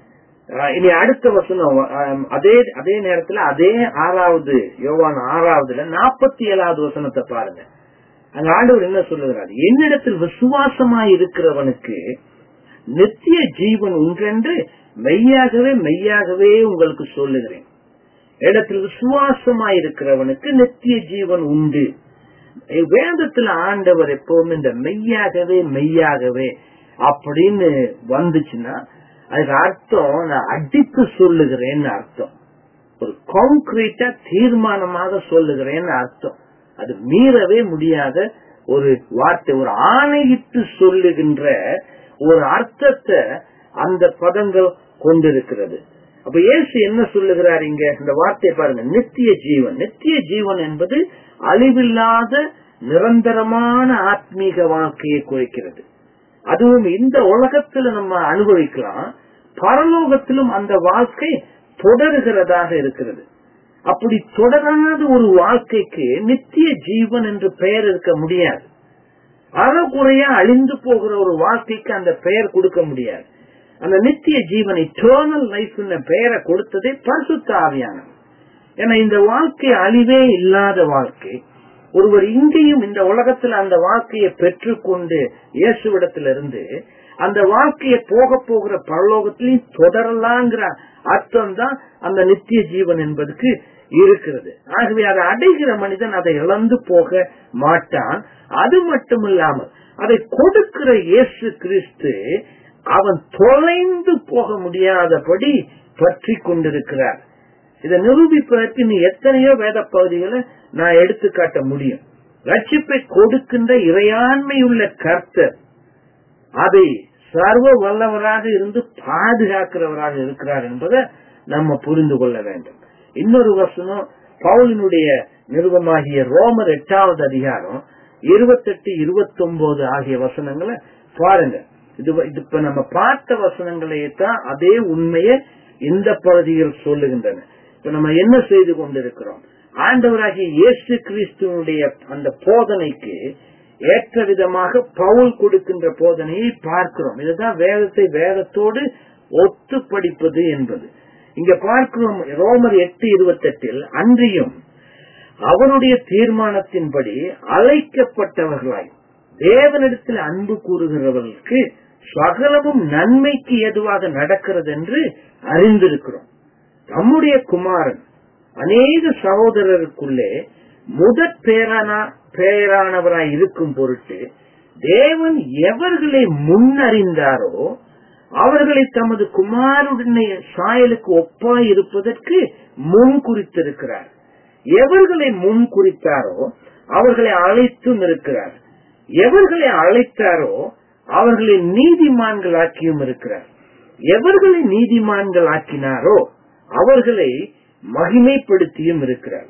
இனி அடுத்த வசனம் ஆம், அதே அதே நேரத்துல அதே ஆறாவது யோவான் ஆறாவதுல நாற்பத்தி ஏழாவது வசனத்தை பாருங்க அங்க ஆண்டவர் என்ன சொல்லுகிறார் என்னிடத்தில் விசுவாசமாய் இருக்கிறவனுக்கு நித்திய ஜீவன் உண்டென்று மெய்யாகவே மெய்யாகவே உங்களுக்கு சொல்லுகிறேன் இடத்தில் விசுவாசமாய் இருக்கிறவனுக்கு நித்திய ஜீவன் உண்டு வேதத்துல ஆண்டவர் எப்பவுமே இந்த மெய்யாகவே மெய்யாகவே அப்படின்னு வந்துச்சுன்னா அதுக்கு அர்த்தம் நான் அடித்து சொல்லுகிறேன்னு அர்த்தம் ஒரு கான்கிரீட்டா தீர்மானமாக சொல்லுகிறேன்னு அர்த்தம் அது மீறவே முடியாத ஒரு வார்த்தை ஒரு ஆணையிட்டு சொல்லுகின்ற ஒரு அர்த்தத்தை அந்த பதங்கள் கொண்டிருக்கிறது அப்ப இயேசு என்ன சொல்லுகிறார் இங்க இந்த வார்த்தையை பாருங்க நித்திய ஜீவன் நித்திய ஜீவன் என்பது அழிவில்லாத நிரந்தரமான ஆத்மீக வாழ்க்கையை குறிக்கிறது அதுவும் இந்த உலகத்துல நம்ம அனுபவிக்கலாம் பரலோகத்திலும் அந்த வாழ்க்கை தொடருகிறதாக இருக்கிறது அப்படி தொடராத ஒரு வாழ்க்கைக்கு நித்திய ஜீவன் என்று பெயர் இருக்க முடியாது அறகுறையா அழிந்து போகிற ஒரு வாழ்க்கைக்கு அந்த பெயர் கொடுக்க முடியாது அந்த நித்திய ஜீவன் இட்டர்னல் லைஃப் பெயரை கொடுத்ததே பரிசுத்த ஆவியானவர் ஏன்னா இந்த வாழ்க்கை அழிவே இல்லாத வாழ்க்கை ஒருவர் இங்கேயும் இந்த உலகத்துல அந்த வாழ்க்கையை பெற்றுக்கொண்டு இயேசுவிடத்திலிருந்து அந்த வாழ்க்கையை போக போகிற பரலோகத்திலையும் தொடரலாங்கிற அர்த்தம் தான் அந்த நித்திய ஜீவன் என்பதுக்கு இருக்கிறது ஆகவே அதை அடைகிற மனிதன் அதை இழந்து போக மாட்டான் அது மட்டும் இல்லாமல் அதை கொடுக்கிற இயேசு கிறிஸ்து அவன் தொலைந்து போக முடியாதபடி பற்றி கொண்டிருக்கிறார் இதை நிரூபிப்பதற்கு நீ எத்தனையோ வேத பகுதிகளை நான் எடுத்து காட்ட முடியும் ரட்சிப்பை கொடுக்கின்ற இறையாண்மை உள்ள கர்த்தர் அதை சர்வ வல்லவராக இருந்து பாதுகாக்கிறவராக இருக்கிறார் என்பதை நம்ம புரிந்து கொள்ள வேண்டும் இன்னொரு வசனம் பவுலினுடைய நிறுவமாகிய ரோமர் எட்டாவது அதிகாரம் இருபத்தெட்டு இருபத்தி ஒன்பது ஆகிய வசனங்களை பாருங்க இது இது இப்ப நம்ம பார்த்த வசனங்களையே தான் அதே உண்மையை இந்த பகுதியில் சொல்லுகின்றன இப்ப நம்ம என்ன செய்து கொண்டிருக்கிறோம் ஆண்டவராகிய இயேசு கிறிஸ்துவனுடைய அந்த போதனைக்கு ஏற்ற விதமாக பவுல் கொடுக்கின்ற போதனையை பார்க்கிறோம் இதுதான் வேதத்தை வேதத்தோடு ஒத்து படிப்பது என்பது இங்க பார்க்கிறோம் ரோமர் எட்டு இருபத்தி எட்டில் அன்றியும் அவருடைய தீர்மானத்தின்படி அழைக்கப்பட்டவர்களாய் தேவனிடத்தில் அன்பு கூறுகிறவர்களுக்கு சகலமும் நன்மைக்கு எதுவாக நடக்கிறது என்று அறிந்திருக்கிறோம் நம்முடைய குமாரன் அநேக சகோதரருக்குள்ளே முதற் பேரானா பேரானவராய் இருக்கும் பொருட்டு தேவன் எவர்களை முன்னறிந்தாரோ அவர்களை தமது குமாருடைய சாயலுக்கு ஒப்பாய் இருப்பதற்கு முன் குறித்திருக்கிறார் எவர்களை முன் குறித்தாரோ அவர்களை அழைத்தும் இருக்கிறார் எவர்களை அழைத்தாரோ அவர்களை நீதிமான்கள் ஆக்கியும் இருக்கிறார் எவர்களை நீதிமான்கள் ஆக்கினாரோ அவர்களை மகிமைப்படுத்தியும் இருக்கிறார்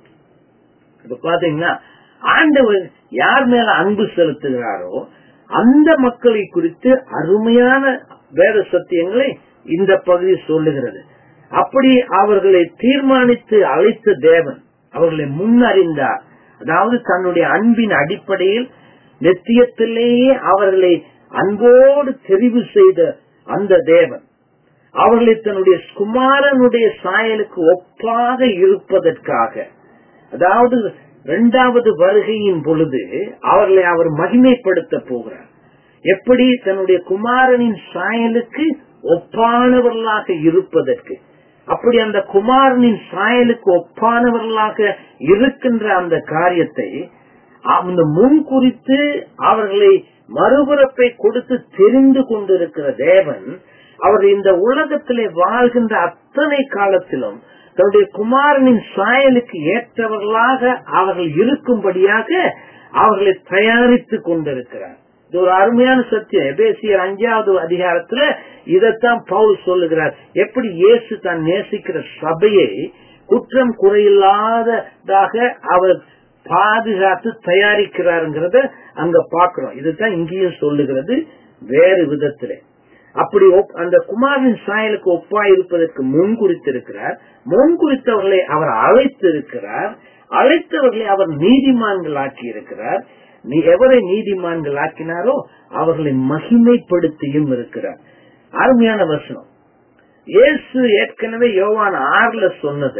இப்ப பாத்தீங்கன்னா ஆண்டவர் யார் மேல அன்பு செலுத்துகிறாரோ அந்த மக்களை குறித்து அருமையான வேத சத்தியங்களை இந்த பகுதி சொல்லுகிறது அப்படி அவர்களை தீர்மானித்து அழைத்த தேவன் அவர்களை முன்னறிந்தார் அதாவது தன்னுடைய அன்பின் அடிப்படையில் நெத்தியத்திலேயே அவர்களை அன்போடு தெரிவு செய்த அந்த தேவன் அவர்களை தன்னுடைய குமாரனுடைய சாயலுக்கு ஒப்பாக இருப்பதற்காக அதாவது இரண்டாவது வருகையின் பொழுது அவர்களை அவர் மகிமைப்படுத்த போகிறார் எப்படி தன்னுடைய குமாரனின் சாயலுக்கு ஒப்பானவர்களாக இருப்பதற்கு அப்படி அந்த குமாரனின் சாயலுக்கு ஒப்பானவர்களாக இருக்கின்ற அந்த காரியத்தை அந்த முன் குறித்து அவர்களை மறுபுறப்பை கொடுத்து தெரிந்து கொண்டிருக்கிற தேவன் அவர் இந்த உலகத்திலே வாழ்கின்ற அத்தனை காலத்திலும் தன்னுடைய குமாரனின் சாயலுக்கு ஏற்றவர்களாக அவர்கள் இருக்கும்படியாக அவர்களை தயாரித்துக் கொண்டிருக்கிறார் இது ஒரு அருமையான சத்தியம் எபேசியர் அஞ்சாவது அதிகாரத்துல இதைத்தான் பவுல் சொல்லுகிறார் எப்படி இயேசு தான் நேசிக்கிற சபையை குற்றம் குறையில்லாததாக அவர் பாதுகாத்து தயாரிக்கிறாருங்கிறத அங்க பாக்குறோம் இதுதான் இங்கேயும் சொல்லுகிறது வேறு விதத்திலே அப்படி அந்த குமாரின் சாயலுக்கு ஒப்பாய் இருப்பதற்கு முன் குறித்திருக்கிறார் முன் குறித்தவர்களை அவர் அழைத்திருக்கிறார் அழைத்தவர்களை அவர் நீதிமான்கள் ஆக்கி இருக்கிறார் நீ எவரை நீதிமான்கள் ஆக்கினாரோ அவர்களை மகிமைப்படுத்தியும் இருக்கிறார் அருமையான வசனம் இயேசு ஏற்கனவே யோவான் ஆறுல சொன்னத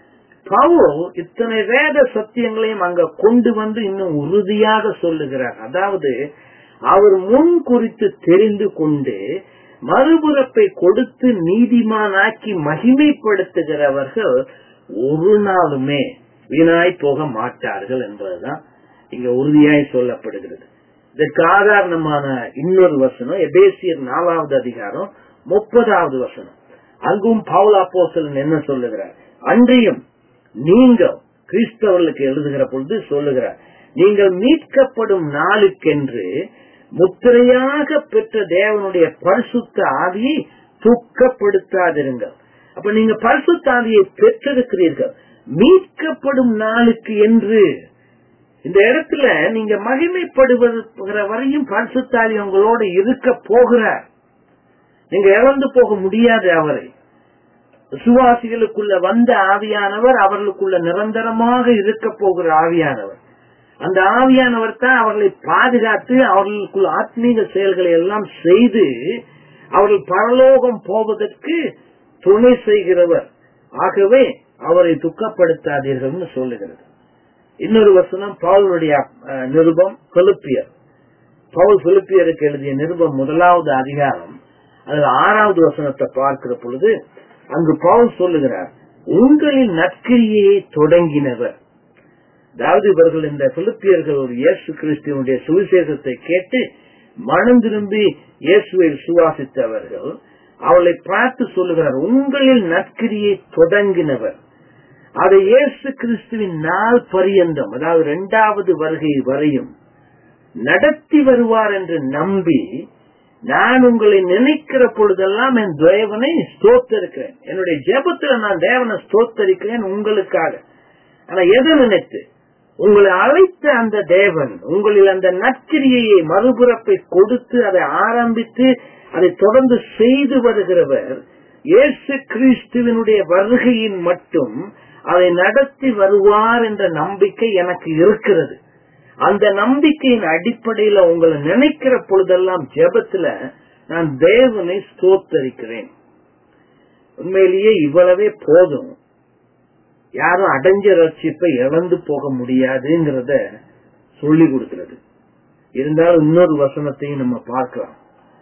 பவுல் இத்தனை வேத சத்தியங்களையும் அங்க கொண்டு வந்து இன்னும் உறுதியாக சொல்லுகிறார் அதாவது அவர் முன் குறித்து தெரிந்து கொண்டு மறுபுறப்பை கொடுத்து நீதிமானாக்கி மகிமைப்படுத்துகிறவர்கள் ஒரு நாளுமே வீணாய் போக மாட்டார்கள் என்பதுதான் இங்க உறுதியாய் சொல்லப்படுகிறது இதற்கு ஆதாரணமான இன்னொரு வசனம் எபேசியர் நாலாவது அதிகாரம் முப்பதாவது வசனம் அங்கும் பவுலா போசலன் என்ன சொல்லுகிறார் அன்றியும் நீங்கள் கிறிஸ்தவர்களுக்கு எழுதுகிற பொழுது சொல்லுகிறார் நீங்கள் மீட்கப்படும் நாளுக்கென்று முத்திரையாக பெற்ற தேவனுடைய பரிசுத்த ஆவியை துக்கப்படுத்தாதிருங்கள் அப்ப நீங்க பரிசுத்த ஆவியை பெற்றிருக்கிறீர்கள் மீட்கப்படும் நாளுக்கு என்று இந்த இடத்துல நீங்க மகிமைப்படுவதுகிற வரையும் பரிசுத்தாவி உங்களோட இருக்க போகிறார் நீங்க இழந்து போக முடியாது அவரை விசுவாசிகளுக்குள்ள வந்த ஆவியானவர் அவர்களுக்குள்ள நிரந்தரமாக இருக்க போகிற ஆவியானவர் அந்த ஆவியானவர் தான் அவர்களை பாதுகாத்து அவர்களுக்குள்ள ஆத்மீக செயல்களை எல்லாம் செய்து அவர்கள் பரலோகம் போவதற்கு துணை செய்கிறவர் ஆகவே அவரை துக்கப்படுத்தாதீர்கள் சொல்லுகிறது இன்னொரு வசனம் பவுலுடைய நிருபம் பிலிப்பியர் பவுல் பிலிப்பியருக்கு எழுதிய நிருபம் முதலாவது அதிகாரம் அதில் ஆறாவது வசனத்தை பார்க்கிற பொழுது அங்கு பவுல் சொல்லுகிறார் உங்களின் நற்கிரியை தொடங்கினவர் அதாவது இவர்கள் இந்த பிலிப்பியர்கள் ஒரு இயேசு கிறிஸ்துவனுடைய சுவிசேஷத்தை கேட்டு மனம் திரும்பி இயேசுவை விசுவாசித்தவர்கள் அவளை பார்த்து சொல்லுகிறார் உங்களில் நற்கிரியை தொடங்கினவர் அதை இயேசு கிறிஸ்துவின் நாள் பரியந்தம் அதாவது இரண்டாவது வருகை வரையும் நடத்தி வருவார் என்று நம்பி நான் உங்களை நினைக்கிற பொழுதெல்லாம் என் தேவனை ஸ்தோத்தரிக்கிறேன் என்னுடைய ஜெபத்துல நான் தேவனை ஸ்தோத்தரிக்கிறேன் உங்களுக்காக ஆனா எதை நினைத்து உங்களை அழைத்த அந்த தேவன் உங்களில் அந்த நற்கிரியை மறுபுறப்பை கொடுத்து அதை ஆரம்பித்து அதை தொடர்ந்து செய்து வருகிறவர் இயேசு கிறிஸ்துவனுடைய வருகையின் மட்டும் அதை நடத்தி வருவார் என்ற நம்பிக்கை எனக்கு இருக்கிறது அந்த நம்பிக்கையின் அடிப்படையில உங்களை நினைக்கிற பொழுதெல்லாம் ஜெபத்துல நான் தேவனை ஸ்தோத்தரிக்கிறேன் உண்மையிலேயே இவ்வளவே போதும் யாரும் அடைஞ்ச ரட்சிப்பை இழந்து போக முடியாதுங்கிறத சொல்லி கொடுக்கிறது இருந்தாலும் இன்னொரு வசனத்தையும் நம்ம பார்க்கலாம்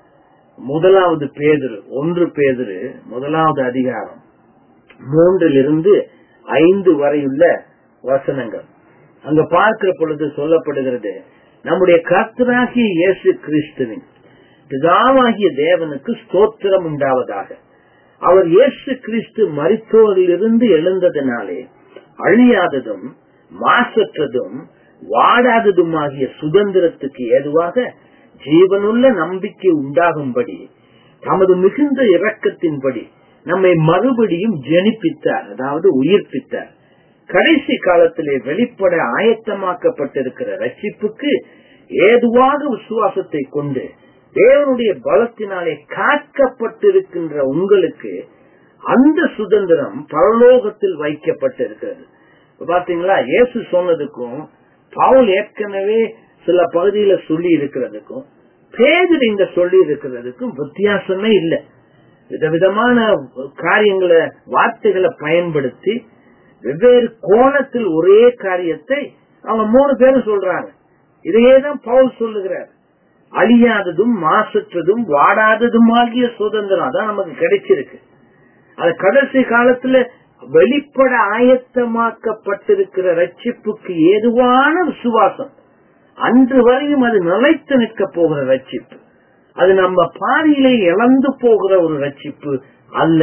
முதலாவது பேதரு ஒன்று பேதரு முதலாவது அதிகாரம் மூன்றிலிருந்து ஐந்து வரையுள்ள வசனங்கள் அங்க பார்க்கிற பொழுது சொல்லப்படுகிறது நம்முடைய கர்த்தராகிய இயேசு கிறிஸ்துவின் பிதாவாகிய தேவனுக்கு ஸ்தோத்திரம் உண்டாவதாக அவர் இயேசு கிறிஸ்து மரித்தோரிலிருந்து எழுந்ததினாலே அழியாததும் மாசற்றதும் வாடாததுமாகிய சுதந்திரத்துக்கு ஏதுவாக ஜீவனுள்ள நம்பிக்கை உண்டாகும்படி தமது மிகுந்த இரக்கத்தின்படி நம்மை மறுபடியும் ஜெனிப்பித்தார் அதாவது உயிர்ப்பித்தார் கடைசி காலத்திலே வெளிப்பட ஆயத்தமாக்கப்பட்டிருக்கிற ரட்சிப்புக்கு ஏதுவாக விசுவாசத்தை கொண்டு தேவனுடைய பலத்தினாலே காக்கப்பட்டிருக்கின்ற உங்களுக்கு அந்த சுதந்திரம் பரலோகத்தில் வைக்கப்பட்டிருக்கிறது பாத்தீங்களா இயேசு சொன்னதுக்கும் பவுல் ஏற்கனவே சில பகுதியில சொல்லி இருக்கிறதுக்கும் பேதர் இங்க சொல்லி இருக்கிறதுக்கும் வித்தியாசமே இல்லை விதவிதமான காரியங்களை வார்த்தைகளை பயன்படுத்தி வெவ்வேறு கோணத்தில் ஒரே காரியத்தை அவங்க மூணு பேரும் சொல்றாங்க இதையே தான் பவுல் சொல்லுகிறார் அழியாததும் மாசற்றதும் வாடாததும் ஆகிய சுதந்திரம் அதான் நமக்கு கிடைச்சிருக்கு அது கடைசி காலத்துல வெளிப்பட ஆயத்தமாக்கப்பட்டிருக்கிற ரட்சிப்புக்கு ஏதுவான விசுவாசம் அன்று வரையும் அது நிலைத்து நிற்க போகிற ரட்சிப்பு அது நம்ம பாதியிலே இழந்து போகிற ஒரு ரட்சிப்பு அல்ல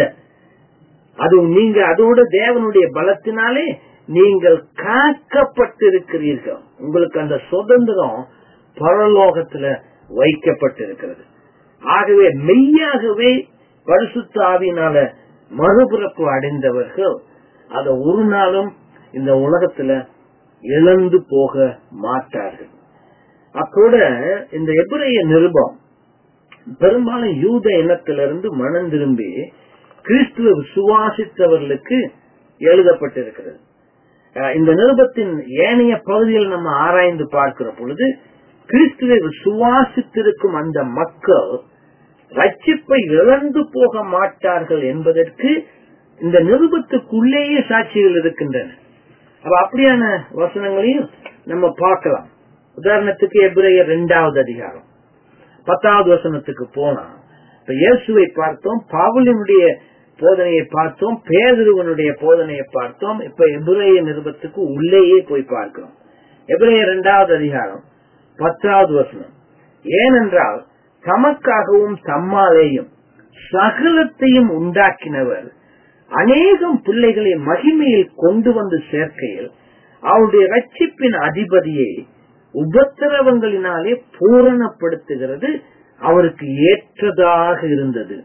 அது நீங்க அதோட தேவனுடைய பலத்தினாலே நீங்கள் காக்கப்பட்டிருக்கிறீர்கள் உங்களுக்கு அந்த சுதந்திரம் பரலோகத்துல வைக்கப்பட்டிருக்கிறது ஆகவே மெய்யாகவே பரிசுத்த ஆவியினால மறுபிறப்பு அடைந்தவர்கள் அதை ஒரு நாளும் இந்த உலகத்துல இழந்து போக மாட்டார்கள் அத்தோட இந்த எபிரேய நிருபம் பெரும்பாலும் யூத இனத்திலிருந்து மனம் திரும்பி கிறிஸ்துவ விசுவாசித்தவர்களுக்கு எழுதப்பட்டிருக்கிறது அஹ் இந்த நிருபத்தின் ஏனைய பகுதியில் நம்ம ஆராய்ந்து பார்க்கிற பொழுது கிறிஸ்துவை விசுவாசித்திருக்கும் அந்த மக்கள் ரட்சிப்பை இழந்து போக மாட்டார்கள் என்பதற்கு இந்த நிருபத்துக்குள்ளேயே சாட்சிகள் இருக்கின்றன அப்ப அப்படியான வசனங்களையும் நம்ம பார்க்கலாம் உதாரணத்துக்கு எபிரேயர் இரண்டாவது அதிகாரம் பத்தாவது வசனத்துக்கு போனா இப்ப இயேசுவை பார்த்தோம் பவுலினுடைய போதனையை பார்த்தோம் பேதுருவனுடைய போதனையை பார்த்தோம் இப்ப எபிரேய நிருபத்துக்கு உள்ளேயே போய் பார்க்கிறோம் எபிரேய இரண்டாவது அதிகாரம் பத்தாவது வசனம் ஏனென்றால் தமக்காகவும் தம்மாலேயும் சகலத்தையும் உண்டாக்கினவர் அநேகம் பிள்ளைகளை மகிமையில் கொண்டு வந்து சேர்க்கையில் அவருடைய ரட்சிப்பின் அதிபதியை உபத்திரவங்களினாலே பூரணப்படுத்துகிறது அவருக்கு ஏற்றதாக இருந்தது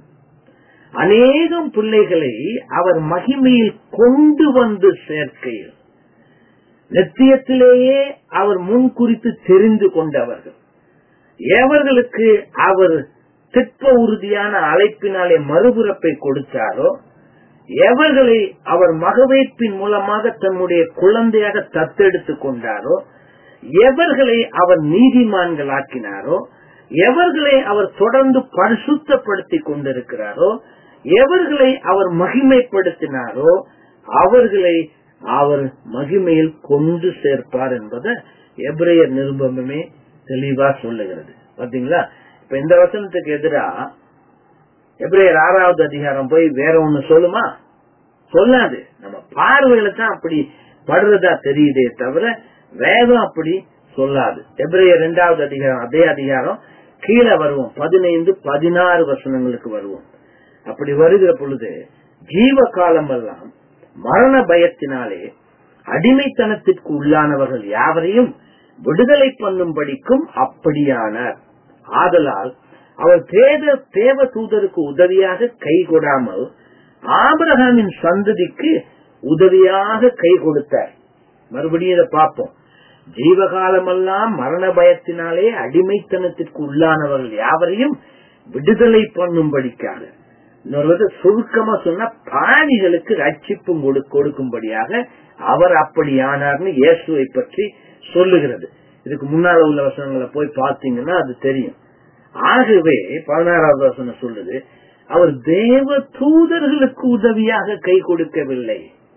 அநேகம் பிள்ளைகளை அவர் மகிமையில் கொண்டு வந்து சேர்க்கையில் நித்தியத்திலேயே அவர் முன் குறித்து தெரிந்து கொண்டவர்கள் எவர்களுக்கு அவர் திட்ப உறுதியான அழைப்பினாலே மறுபிறப்பை கொடுத்தாரோ எவர்களை அவர் மகவேற்பின் மூலமாக தன்னுடைய குழந்தையாக தத்தெடுத்துக் கொண்டாரோ எவர்களை அவர் நீதிமான்கள் ஆக்கினாரோ எவர்களை அவர் தொடர்ந்து பரிசுத்தப்படுத்திக் கொண்டிருக்கிறாரோ எவர்களை அவர் மகிமைப்படுத்தினாரோ அவர்களை அவர் மகிமையில் கொண்டு சேர்ப்பார் என்பதை எபிரேயர் நிருபமே தெளிவா சொல்லுகிறது பாத்தீங்களா இப்ப இந்த வசனத்துக்கு எதிரா எபிரேயர் ஆறாவது அதிகாரம் போய் வேற ஒண்ணு சொல்லுமா சொல்லாது நம்ம பார்வையில தான் அப்படி படுறதா தெரியுதே தவிர வேதம் அப்படி சொல்லாது எபிரேயர் இரண்டாவது அதிகாரம் அதே அதிகாரம் கீழே வருவோம் பதினைந்து பதினாறு வசனங்களுக்கு வருவோம் அப்படி வருகிற பொழுது ஜீவ காலம் எல்லாம் மரண பயத்தினாலே அடிமைத்தனத்திற்கு உள்ளானவர்கள் யாவரையும் விடுதலை பண்ணும்படிக்கும் அப்படியானார் ஆதலால் அவர் தேவ தேவ தூதருக்கு உதவியாக கை கொடாமல் ஆபிரகாமின் சந்ததிக்கு உதவியாக கை கொடுத்தார் மறுபடியும் இதை பார்ப்போம் ஜீவகாலமெல்லாம் மரண பயத்தினாலே அடிமைத்தனத்திற்கு உள்ளானவர்கள் யாவரையும் விடுதலை பண்ணும்படிக்காக இன்னொரு சுருக்கமா சொன்னா பாவிகளுக்கு ரட்சிப்பும் கொடுக்கும்படியாக அவர் அப்படியானார்னு இயேசுவை பற்றி சொல்லுகிறது இதுக்கு முன்னால உள்ள வசனங்களை போய் பார்த்தீங்கன்னா அது தெரியும் ஆகவே பதினாறாவது வசனம் சொல்லுது அவர் தேவ தூதர்களுக்கு உதவியாக கை கொடுக்கவில்லை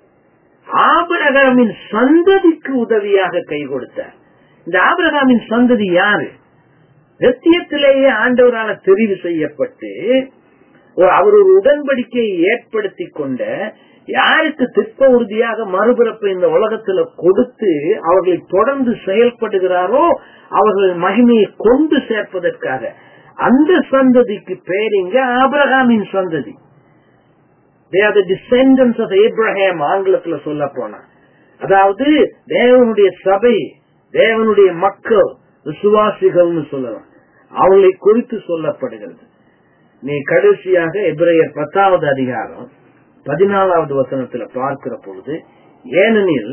ஆபிரகாமின் சந்ததிக்கு உதவியாக கை கொடுத்தார் இந்த ஆபிரகாமின் சந்ததி யாரு நித்தியத்திலேயே ஆண்டவரால தெரிவு செய்யப்பட்டு அவர் ஒரு உடன்படிக்கையை ஏற்படுத்தி கொண்ட யாருக்கு திட்ட உறுதியாக மறுபிறப்பை இந்த உலகத்துல கொடுத்து அவர்களை தொடர்ந்து செயல்படுகிறாரோ அவர்கள் மகிமையை கொண்டு சேர்ப்பதற்காக அந்த சந்ததிக்கு பேர் இங்க ஆபிரகாமின் சந்ததி டிசெண்டன்ஸ் ஆஃப் ஏப்ரஹாம் ஆங்கிலத்துல சொல்ல போனா அதாவது தேவனுடைய சபை தேவனுடைய மக்கள் விசுவாசிகள்னு சொல்லலாம் அவங்களை குறித்து சொல்லப்படுகிறது நீ கடைசியாக எபிரேயர் பத்தாவது அதிகாரம் பதினாலாவது வசனத்துல பார்க்கிற பொழுது ஏனெனில்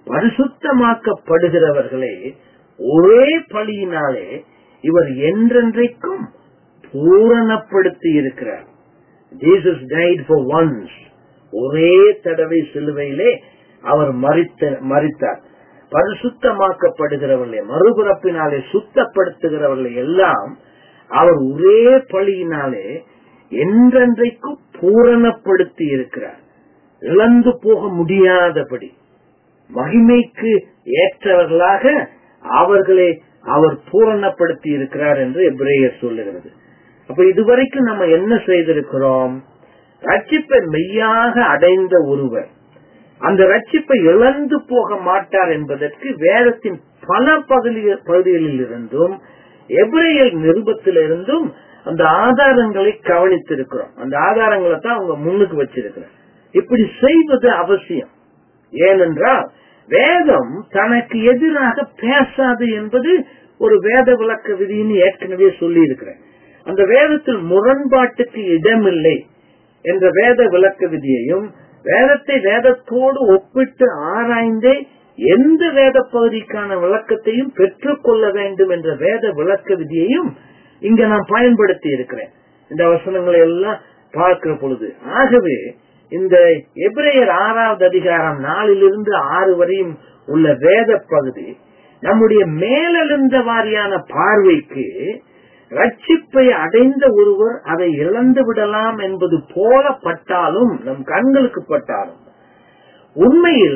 பரிசுத்தமாக்கப்படுகிறவர்களே ஒரே பழியினாலே இவர் என்றென்றைக்கும் பூரணப்படுத்தி இருக்கிறார் ஜீசஸ் டைட் ஃபார் ஒன்ஸ் ஒரே தடவை சிலுவையிலே அவர் மறித்த மறித்தார் பரிசுத்தமாக்கப்படுகிறவர்களே மறுபிறப்பினாலே சுத்தப்படுத்துகிறவர்களை எல்லாம் அவர் ஒரே பழியினாலே என்றென்றைக்கும் பூரணப்படுத்தி இருக்கிறார் இழந்து போக முடியாதபடி மகிமைக்கு ஏற்றவர்களாக அவர்களை அவர் பூரணப்படுத்தி இருக்கிறார் என்று எப்ரேயர் சொல்லுகிறது அப்ப இதுவரைக்கும் நம்ம என்ன செய்திருக்கிறோம் ரட்சிப்பை மெய்யாக அடைந்த ஒருவர் அந்த ரட்சிப்பை இழந்து போக மாட்டார் என்பதற்கு வேதத்தின் பல பகுதிகளில் இருந்தும் எபிரேயர் நிருபத்திலிருந்தும் அந்த ஆதாரங்களை கவனித்திருக்கிறோம் அந்த ஆதாரங்களை தான் அவங்க முன்னுக்கு வச்சிருக்கிறேன் இப்படி செய்வது அவசியம் ஏனென்றால் வேதம் தனக்கு எதிராக பேசாது என்பது ஒரு வேத விளக்க விதின்னு ஏற்கனவே சொல்லி இருக்கிறேன் அந்த வேதத்தில் முரண்பாட்டுக்கு இடமில்லை என்ற வேத விளக்க விதியையும் வேதத்தை வேதத்தோடு ஒப்பிட்டு ஆராய்ந்தே எந்த வேத பகுதிக்கான விளக்கத்தையும் பெற்றுக்கொள்ள வேண்டும் என்ற வேத விளக்க விதியையும் இங்க நான் பயன்படுத்தி இருக்கிறேன் இந்த வசனங்களை எல்லாம் பார்க்கிற பொழுது ஆகவே இந்த எபிரேயர் ஆறாவது அதிகாரம் நாலிலிருந்து ஆறு வரையும் உள்ள வேத பகுதி நம்முடைய மேலெழுந்த வாரியான பார்வைக்கு ரட்சிப்பை அடைந்த ஒருவர் அதை இழந்து விடலாம் என்பது போல பட்டாலும் நம் கண்களுக்கு பட்டாலும் உண்மையில்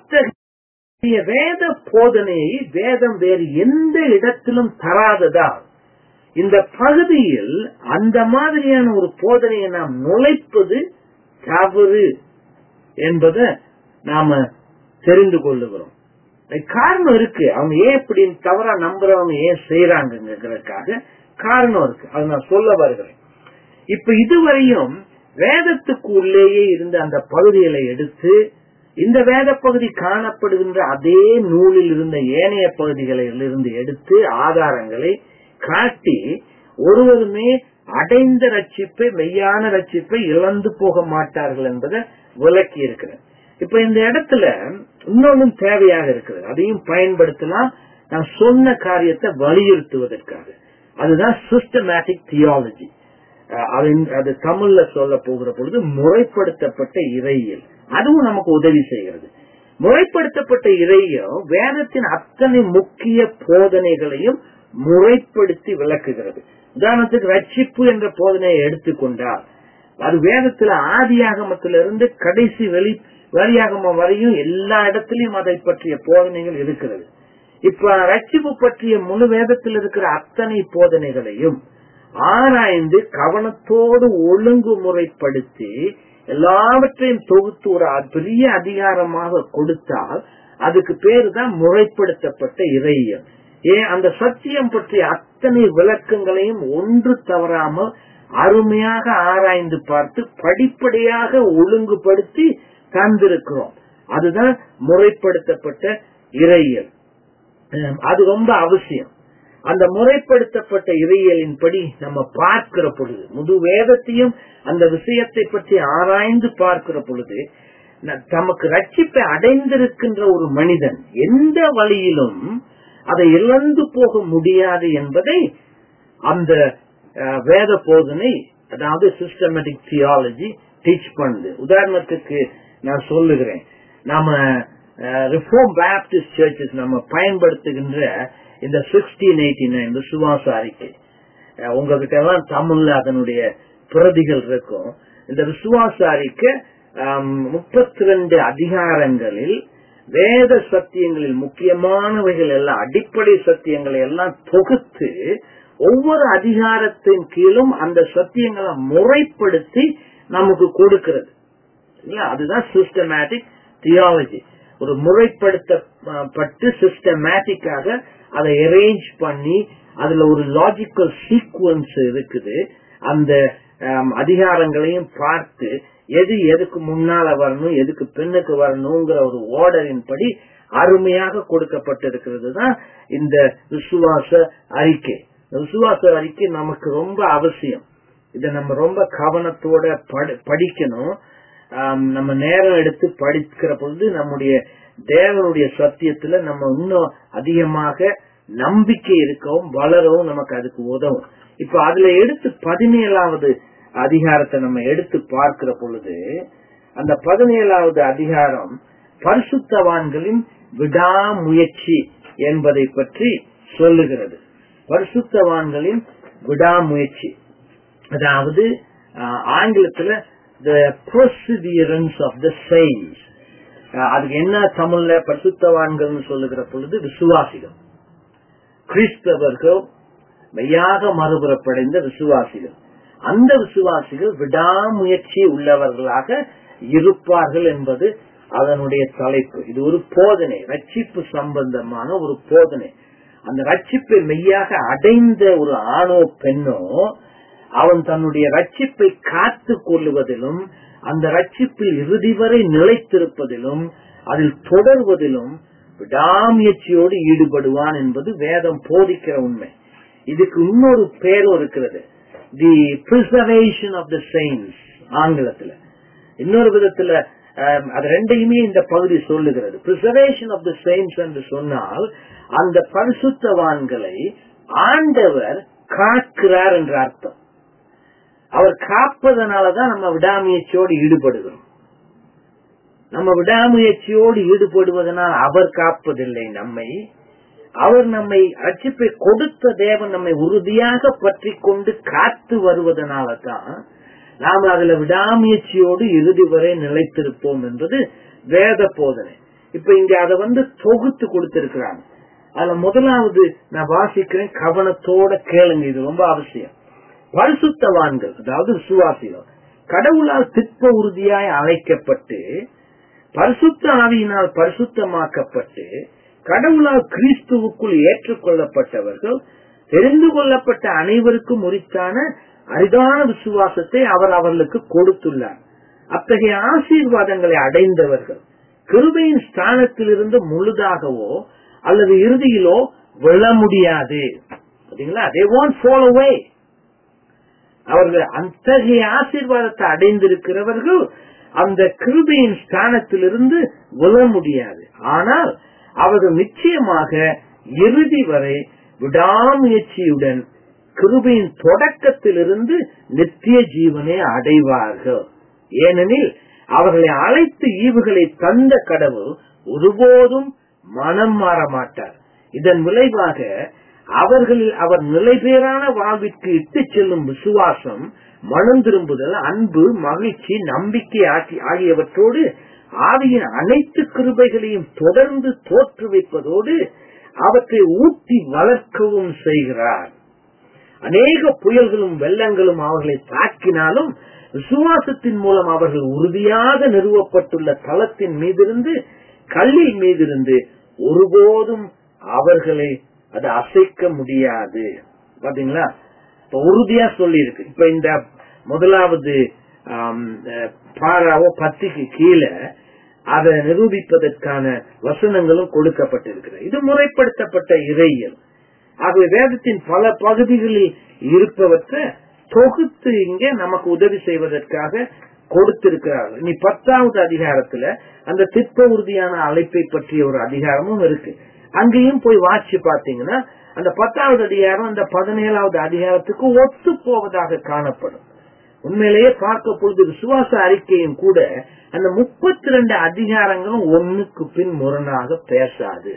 அத்தகைய வேத போதனையை வேதம் வேறு எந்த இடத்திலும் தராததால் இந்த பகுதியில் அந்த மாதிரியான ஒரு போதனையை நாம் நுழைப்பது தவறு என்பதை நாம தெரிந்து கொள்ளுகிறோம் காரணம் இருக்கு அவங்க ஏன் இப்படி தவறா நம்புறவங்க ஏன் செய்யறாங்கிறதுக்காக காரணம் இருக்கு அது நான் சொல்ல வருகிறேன் இப்ப இதுவரையும் வேதத்துக்கு உள்ளேயே இருந்த அந்த பகுதிகளை எடுத்து இந்த வேத பகுதி காணப்படுகின்ற அதே நூலில் இருந்த ஏனைய பகுதிகளில் இருந்து எடுத்து ஆதாரங்களை காட்டி ஒருவருமே அடைந்த ரட்சிப்பை மெய்யான ரட்சிப்பை இழந்து போக மாட்டார்கள் என்பதை விளக்கி இருக்கிறேன் இப்ப இந்த இடத்துல இன்னொன்னும் தேவையாக இருக்கிறது அதையும் பயன்படுத்தலாம் நான் சொன்ன காரியத்தை வலியுறுத்துவதற்காக அதுதான் சிஸ்டமேட்டிக் தியாலஜி அது தமிழ்ல சொல்ல போகிற பொழுது முறைப்படுத்தப்பட்ட இறையியல் அதுவும் நமக்கு உதவி செய்கிறது முறைப்படுத்தப்பட்ட இறையியல் வேதத்தின் அத்தனை முக்கிய போதனைகளையும் முறைப்படுத்தி விளக்குகிறது உதாரணத்துக்கு ரட்சிப்பு என்ற போதனையை எடுத்துக்கொண்டால் அது வேதத்துல ஆதியாகமத்திலிருந்து கடைசி வெளி வெளியாகமம் வரையும் எல்லா இடத்திலையும் அதை பற்றிய போதனைகள் இருக்கிறது இப்ப ரட்சிப்பு பற்றிய முழு வேதத்தில் இருக்கிற அத்தனை போதனைகளையும் ஆராய்ந்து கவனத்தோடு ஒழுங்குமுறைப்படுத்தி எல்லாவற்றையும் தொகுத்து ஒரு பெரிய அதிகாரமாக கொடுத்தால் அதுக்கு பேரு தான் முறைப்படுத்தப்பட்ட இறையியல் ஏன் அந்த சத்தியம் பற்றிய அத்தனை விளக்கங்களையும் ஒன்று தவறாமல் அருமையாக ஆராய்ந்து பார்த்து படிப்படியாக ஒழுங்குபடுத்தி தந்திருக்கிறோம் அதுதான் முறைப்படுத்தப்பட்ட இறையியல் அது ரொம்ப அவசியம் அந்த முறைப்படுத்தப்பட்ட இறையியலின்படி நம்ம பார்க்கிற பொழுது முழு வேதத்தையும் அந்த விஷயத்தை பற்றி ஆராய்ந்து பார்க்கிற பொழுது தமக்கு ரட்சிப்பை அடைந்திருக்கின்ற ஒரு மனிதன் எந்த வழியிலும் அதை இழந்து போக முடியாது என்பதை அந்த வேத போதனை அதாவது சிஸ்டமேட்டிக் தியாலஜி டீச் பண்ணுது உதாரணத்துக்கு நான் சொல்லுகிறேன் நாம ரிஃபார்ம் பேப்டிஸ்ட் சர்ச்சஸ் நம்ம பயன்படுத்துகின்ற இந்த சிக்ஸ்டீன் எயிட்டி நைன் விசுவாச அறிக்கை உங்ககிட்ட எல்லாம் தமிழ்ல அதனுடைய பிரதிகள் இருக்கும் இந்த விசுவாச அறிக்கை முப்பத்தி ரெண்டு அதிகாரங்களில் வேத சத்தியங்களில் முக்கியமானவைகள் எல்லாம் அடிப்படை சத்தியங்களை எல்லாம் தொகுத்து ஒவ்வொரு அதிகாரத்தின் கீழும் அந்த சத்தியங்களை முறைப்படுத்தி நமக்கு கொடுக்கிறது அதுதான் சிஸ்டமேட்டிக் தியாலஜி ஒரு முறைப்படுத்தப்பட்டு சிஸ்டமேட்டிக்காக அதை அரேஞ்ச் பண்ணி அதுல ஒரு லாஜிக்கல் சீக்வன்ஸ் இருக்குது அந்த அதிகாரங்களையும் பார்த்து எது எதுக்கு முன்னால வரணும் எதுக்கு பெண்ணுக்கு வரணுங்கிற ஒரு ஆர்டரின் படி அருமையாக கொடுக்கப்பட்டிருக்கிறது தான் இந்த விசுவாச அறிக்கை விசுவாச அறிக்கை நமக்கு ரொம்ப அவசியம் இதை நம்ம ரொம்ப கவனத்தோட படிக்கணும் நம்ம நேரம் எடுத்து படிக்கிற பொழுது நம்முடைய தேவனுடைய சத்தியத்துல நம்ம இன்னும் அதிகமாக நம்பிக்கை இருக்கவும் வளரவும் நமக்கு அதுக்கு உதவும் இப்ப அதுல எடுத்து பதினேழாவது அதிகாரத்தை நம்ம எடுத்து பார்க்கிற பொழுது அந்த பதினேழாவது அதிகாரம் பரிசுத்தவான்களின் விடாமுயற்சி என்பதை பற்றி சொல்லுகிறது பரிசுத்தவான்களின் விடாமுயற்சி அதாவது ஆங்கிலத்துல த ப்ரொசீவியரன்ஸ் ஆஃப் த சைன்ஸ் அதுக்கு என்ன தமிழ்ல பரிசுத்தவான்கள் சொல்லுகிற பொழுது விசுவாசிகள் கிறிஸ்தவர்கள் மெய்யாக மறுபுறப்படைந்த விசுவாசிகள் அந்த விசுவாசிகள் விடாமுயற்சி உள்ளவர்களாக இருப்பார்கள் என்பது அதனுடைய தலைப்பு இது ஒரு போதனை ரட்சிப்பு சம்பந்தமான ஒரு போதனை அந்த ரட்சிப்பை மெய்யாக அடைந்த ஒரு ஆணோ பெண்ணோ அவன் தன்னுடைய ரட்சிப்பை காத்து கொள்ளுவதிலும் அந்த ரட்சிப்பில் இறுதி வரை நிலைத்திருப்பதிலும் அதில் தொடர்வதிலும் விடாமுயற்சியோடு ஈடுபடுவான் என்பது வேதம் போதிக்கிற உண்மை இதுக்கு இன்னொரு பேரும் இருக்கிறது the preservation of the science ஆங்கிலத்துல இன்னொரு விதத்துல ஆம், அது ரெண்டையுமே இந்த பகுதி சொல்லுகிறது பிரிசர்வேஷன் ஆஃப் த சயின்ஸ் என்று சொன்னால் அந்த பரிசுத்தவான்களை ஆண்டவர் காக்கிறார் என்ற அர்த்தம் அவர் காப்பதனாலதான் நம்ம விடாமுயற்சியோடு ஈடுபடுகிறோம் நம்ம விடாமுயற்சியோடு ஈடுபடுவதனால் அவர் காப்பதில்லை நம்மை அவர் நம்மை ரட்சிப்பை கொடுத்த தேவன் நம்மை உறுதியாக பற்றி கொண்டு காத்து வருவதனால தான் நாம் அதுல விடாமுயற்சியோடு இறுதி வரை நிலைத்திருப்போம் என்பது வேத போதனை இப்ப இங்க அதை வந்து தொகுத்து கொடுத்திருக்கிறாங்க அதுல முதலாவது நான் வாசிக்கிறேன் கவனத்தோட கேளுங்க இது ரொம்ப அவசியம் பரிசுத்தவான்கள் அதாவது விசுவாசிகள் கடவுளால் திட்ப உறுதியாய் அழைக்கப்பட்டு பரிசுத்த ஆவியினால் பரிசுத்தமாக்கப்பட்டு கடவுளால் கிறிஸ்துவுக்குள் ஏற்றுக்கொள்ளப்பட்டவர்கள் தெரிந்து கொள்ளப்பட்ட அனைவருக்கும் உரித்தான அரிதான விசுவாசத்தை அவர் அவர்களுக்கு கொடுத்துள்ளார் அத்தகைய ஆசீர்வாதங்களை அடைந்தவர்கள் கிருபையின் ஸ்தானத்திலிருந்து முழுதாகவோ அல்லது இறுதியிலோ விழ முடியாது பாத்தீங்களா தே வாண்ட் ஃபால் அவே அவர்கள் அத்தகைய ஆசீர்வாதத்தை அடைந்திருக்கிறவர்கள் அந்த கிருபையின் ஸ்தானத்திலிருந்து விழ முடியாது ஆனால் அவர்கள் நிச்சயமாக இறுதி வரை விடாமுயற்சியுடன் கிருபையின் தொடக்கத்திலிருந்து நித்திய ஜீவனை அடைவார்கள் ஏனெனில் அவர்களை அழைத்து ஈவுகளை தந்த கடவுள் ஒருபோதும் மனம் மாற மாட்டார் இதன் விளைவாக அவர்களில் அவர் நிலைபேறான வாழ்விற்கு இட்டு செல்லும் விசுவாசம் மனம் திரும்புதல் அன்பு மகிழ்ச்சி நம்பிக்கை ஆகி- ஆகியவற்றோடு ஆவியின் அனைத்து கிருபைகளையும் தொடர்ந்து தோற்றுவிப்பதோடு அவற்றை ஊட்டி வளர்க்கவும் செய்கிறார் அநேக புயல்களும் வெள்ளங்களும் அவர்களை தாக்கினாலும் விசுவாசத்தின் மூலம் அவர்கள் உறுதியாக நிறுவப்பட்டுள்ள தளத்தின் மீதிருந்து கல்லின் மீதிருந்து ஒருபோதும் அவர்களை அது அசைக்க முடியாது பாத்தீங்களா இப்ப உறுதியா சொல்லி இருக்கு இப்ப இந்த முதலாவது ஆம், அஹ், பாராவோ பத்திக்கு கீழே அதை நிரூபிப்பதற்கான வசனங்களும் கொடுக்கப்பட்டிருக்கிறது இது முறைப்படுத்தப்பட்ட இறையியல் ஆகவே வேதத்தின் பல பகுதிகளில் இருப்பவற்றை தொகுத்து இங்கே நமக்கு உதவி செய்வதற்காக கொடுத்திருக்கிறார்கள் இனி பத்தாவது அதிகாரத்துல அந்த திட்ட உறுதியான அழைப்பை பற்றிய ஒரு அதிகாரமும் இருக்கு அங்கேயும் போய் வாட்சி பாத்தீங்கன்னா அந்த பத்தாவது அதிகாரம் அந்த பதினேழாவது அதிகாரத்துக்கு ஒத்து போவதாக காணப்படும் உண்மையிலேயே பார்க்க பொழுது விசுவாச அறிக்கையும் கூட அந்த முப்பத்தி ரெண்டு அதிகாரங்களும் ஒண்ணுக்கு பின் முரணாக பேசாது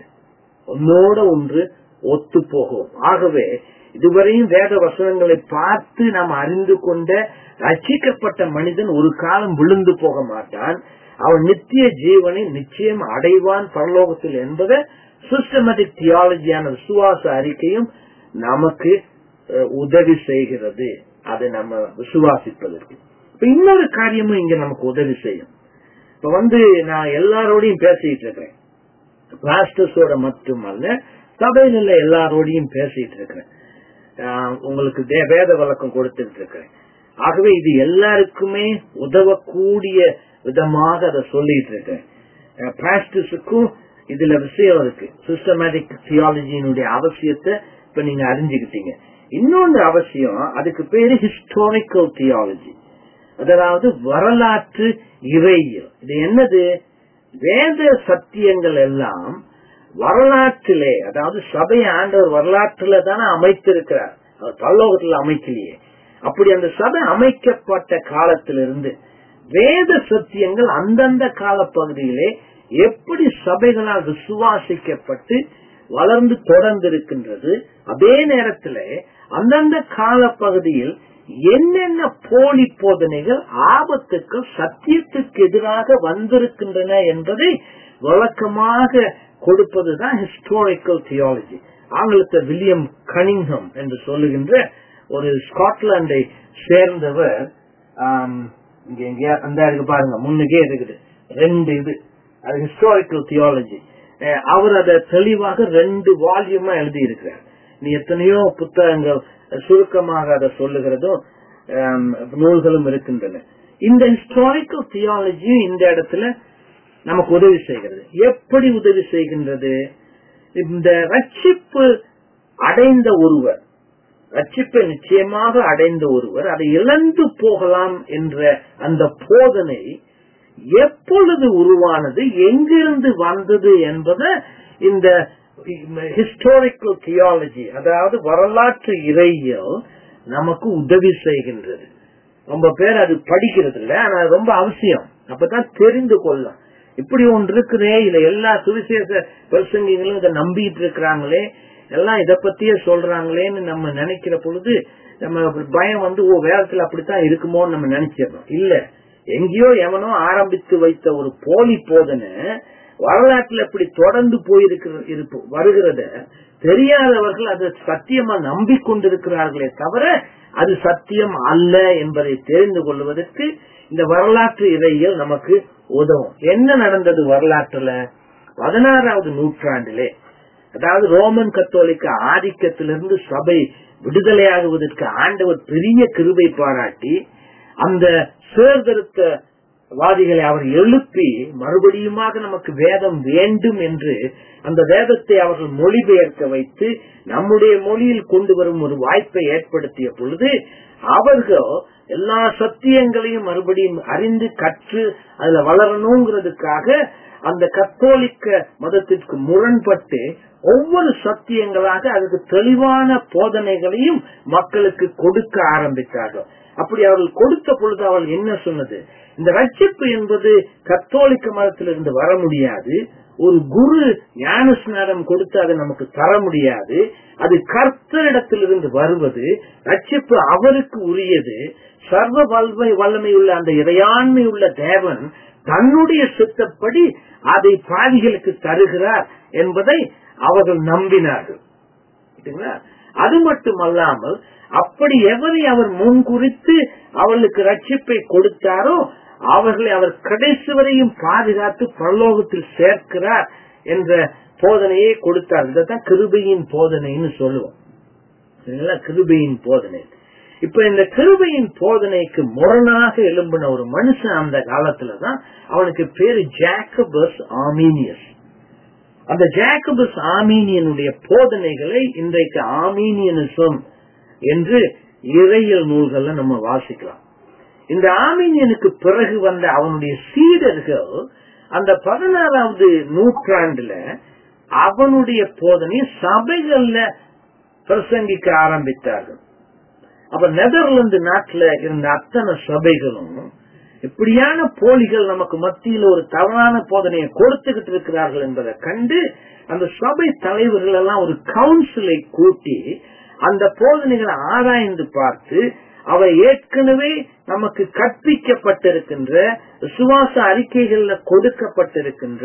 ஒன்னோட ஒன்று ஒத்து போகும் ஆகவே இதுவரையும் வேத வசனங்களை பார்த்து நாம் அறிந்து கொண்ட ரட்சிக்கப்பட்ட மனிதன் ஒரு காலம் விழுந்து போக மாட்டான் அவன் நித்திய ஜீவனை நிச்சயம் அடைவான் பரலோகத்தில் என்பதை சிஸ்டமேட்டிக் தியாலஜியான விசுவாச அறிக்கையும் நமக்கு அஹ், உதவி செய்கிறது அதை நம்ம விசுவாசிப்பதற்கு இப்ப இன்னொரு காரியமும் இங்க நமக்கு உதவி செய்யும் இப்ப வந்து நான் எல்லாரோடையும் பேசிட்டு இருக்கிறேன் பாஸ்டர்ஸோட மட்டுமல்ல சபையில் உள்ள எல்லாரோடையும் பேசிட்டு இருக்கிறேன் ஆஹ் உங்களுக்கு தே- வேத வழக்கம் கொடுத்துட்டு இருக்கிறேன் ஆகவே இது எல்லாருக்குமே உதவக்கூடிய விதமாக அதை சொல்லிட்டு இருக்கேன் பாஸ்டர்ஸுக்கும் இதுல விஷயம் இருக்கு சிஸ்டமேட்டிக் தியாலஜியினுடைய அவசியத்தை இப்ப நீங்க அறிஞ்சுக்கிட்டீங்க இன்னொன்று அவசியம் அதுக்கு பேரு ஹிஸ்டாரிக்கல் தியாலஜி அதாவது வரலாற்று இறையியல் இது என்னது வேத சத்தியங்கள் எல்லாம் வரலாற்றிலே அதாவது சபை ஆண்டவர் வரலாற்றுல தானே அமைத்திருக்கிறார் அவர் பரலோகத்துல அமைக்கலையே அப்படி அந்த சபை அமைக்கப்பட்ட காலத்திலிருந்து வேத சத்தியங்கள் அந்தந்த கால பகுதியிலே எப்படி சபைகளால் விசுவாசிக்கப்பட்டு வளர்ந்து தொடர்ந்து இருக்கின்றது அதே நேரத்தில் அந்தந்த கால பகுதியில் என்னென்ன போலி போதனைகள் ஆபத்துக்கள் சத்தியத்துக்கு எதிராக வந்திருக்கின்றன என்பதை வழக்கமாக கொடுப்பதுதான் ஹிஸ்டாரிக்கல் தியாலஜி ஆங்கிலத்தை வில்லியம் கனிங்ஹம் என்று சொல்லுகின்ற ஒரு ஸ்காட்லாண்டை சேர்ந்தவர் ஆம், இங்க எங்கேயா அந்த இருக்கு பாருங்க முன்னுக்கே இருக்குது ரெண்டு இது அது ஹிஸ்டாரிக்கல் தியாலஜி அவர் அதை தெளிவாக ரெண்டு வால்யூமா எழுதி இருக்கிறார் நீ எத்தனையோ புத்தகங்கள் சுருக்கமாக அதை சொல்லுகிறதும் ஆம், நூல்களும் இருக்கின்றன இந்த ஹிஸ்டாரிக்கல் தியாலஜி இந்த இடத்துல நமக்கு உதவி செய்கிறது எப்படி உதவி செய்கின்றது இந்த ரட்சிப்பு அடைந்த ஒருவர் ரட்சிப்பை நிச்சயமாக அடைந்த ஒருவர் அதை இழந்து போகலாம் என்ற அந்த போதனை எப்பொழுது உருவானது எங்கிருந்து வந்தது என்பதை இந்த ஹிஸ்டாரிக்கல் தியாலஜி அதாவது வரலாற்று இறையியல் நமக்கு உதவி செய்கின்றது ரொம்ப பேர் அது படிக்கிறது இல்ல ஆனா ரொம்ப அவசியம் அப்பதான் தெரிந்து கொள்ளும் இப்படி ஒன்று இருக்குதே இல்ல எல்லா சுவிசேஷ பிரசங்கிகளும் இதை நம்பிட்டு இருக்கிறாங்களே எல்லாம் இத பத்தியே சொல்றாங்களேன்னு நம்ம நினைக்கிற பொழுது நம்ம பயம் வந்து ஓ வேதத்துல அப்படித்தான் இருக்குமோன்னு நம்ம நினைச்சிடறோம் இல்ல எங்கேயோ எவனோ ஆரம்பித்து வைத்த ஒரு போலி போதனை வரலாற்றுல இப்படி தொடர்ந்து போயிருக்கிற வருகிறத தெரியாதவர்கள் அதை சத்தியமா நம்பிக்கொண்டிருக்கிறார்களே தவிர அது சத்தியம் அல்ல என்பதை தெரிந்து கொள்வதற்கு இந்த வரலாற்று இறையியல் நமக்கு உதவும் என்ன நடந்தது வரலாற்றுல பதினாறாவது நூற்றாண்டிலே அதாவது ரோமன் கத்தோலிக்க ஆதிக்கத்திலிருந்து சபை விடுதலையாகுவதற்கு ஆண்டவர் பெரிய கிருபை பாராட்டி அந்த சீர்திருத்த வாதிகளை அவர் எழுப்பி மறுபடியுமாக நமக்கு வேதம் வேண்டும் என்று அந்த வேதத்தை அவர்கள் மொழிபெயர்க்க வைத்து நம்முடைய மொழியில் கொண்டு வரும் ஒரு வாய்ப்பை ஏற்படுத்திய பொழுது அவர்கள் எல்லா சத்தியங்களையும் மறுபடியும் அறிந்து கற்று அதுல வளரணுங்கிறதுக்காக அந்த கத்தோலிக்க மதத்திற்கு முரண்பட்டு ஒவ்வொரு சத்தியங்களாக அதுக்கு தெளிவான போதனைகளையும் மக்களுக்கு கொடுக்க ஆரம்பித்தார்கள் அப்படி அவர்கள் கொடுத்த பொழுது அவள் என்ன சொன்னது இந்த ரட்சிப்பு என்பது கத்தோலிக்க மதத்திலிருந்து வர முடியாது ஒரு குரு ஞானஸ்நானம் கொடுத்து அதை நமக்கு தர முடியாது அது கர்த்தரிடத்திலிருந்து வருவது ரட்சிப்பு அவருக்கு உரியது சர்வ வல்மை வல்லமை உள்ள அந்த இறையாண்மை உள்ள தேவன் தன்னுடைய சித்தப்படி அதை பாதிகளுக்கு தருகிறார் என்பதை அவர்கள் நம்பினார்கள் அது மட்டுமல்லாமல் அப்படி எவரை அவர் முன்குறித்து அவர்களுக்கு ரட்சிப்பை கொடுத்தாரோ அவர்களை அவர் கடைசி வரையும் பாதுகாத்து பரலோகத்தில் சேர்க்கிறார் என்ற போதனையை கொடுத்தார் இதான் கிருபையின் போதனைன்னு சொல்லுவோம் கிருபையின் போதனை இப்ப இந்த கிருபையின் போதனைக்கு முரணாக எழும்பின ஒரு மனுஷன் அந்த காலத்துலதான் அவனுக்கு பேரு ஜாக்கபஸ் ஆமீனியஸ் அந்த ஜாக்கபஸ் ஆமீனியனுடைய போதனைகளை இன்றைக்கு ஆமீனியனிசம் என்று இறையல் நூல்கள்ல நம்ம வாசிக்கலாம் இந்த ஆமீனியனுக்கு பிறகு வந்த அவனுடைய சீடர்கள் அந்த பதினாறாவது நூற்றாண்டுல அவனுடைய போதனை சபைகள்ல பிரசங்கிக்க ஆரம்பித்தார்கள் அப்ப நெதர்லாந்து நாட்டுல இருந்த அத்தனை சபைகளும் இப்படியான போலிகள் நமக்கு மத்தியில் ஒரு தவறான போதனையை கொடுத்துக்கிட்டு இருக்கிறார்கள் என்பதை கண்டு அந்த சபை தலைவர்கள் எல்லாம் ஒரு கவுன்சிலை கூட்டி அந்த போதனைகளை ஆராய்ந்து பார்த்து அவை ஏற்கனவே நமக்கு கற்பிக்கப்பட்டிருக்கின்ற விசுவாச அறிக்கைகள்ல கொடுக்கப்பட்டிருக்கின்ற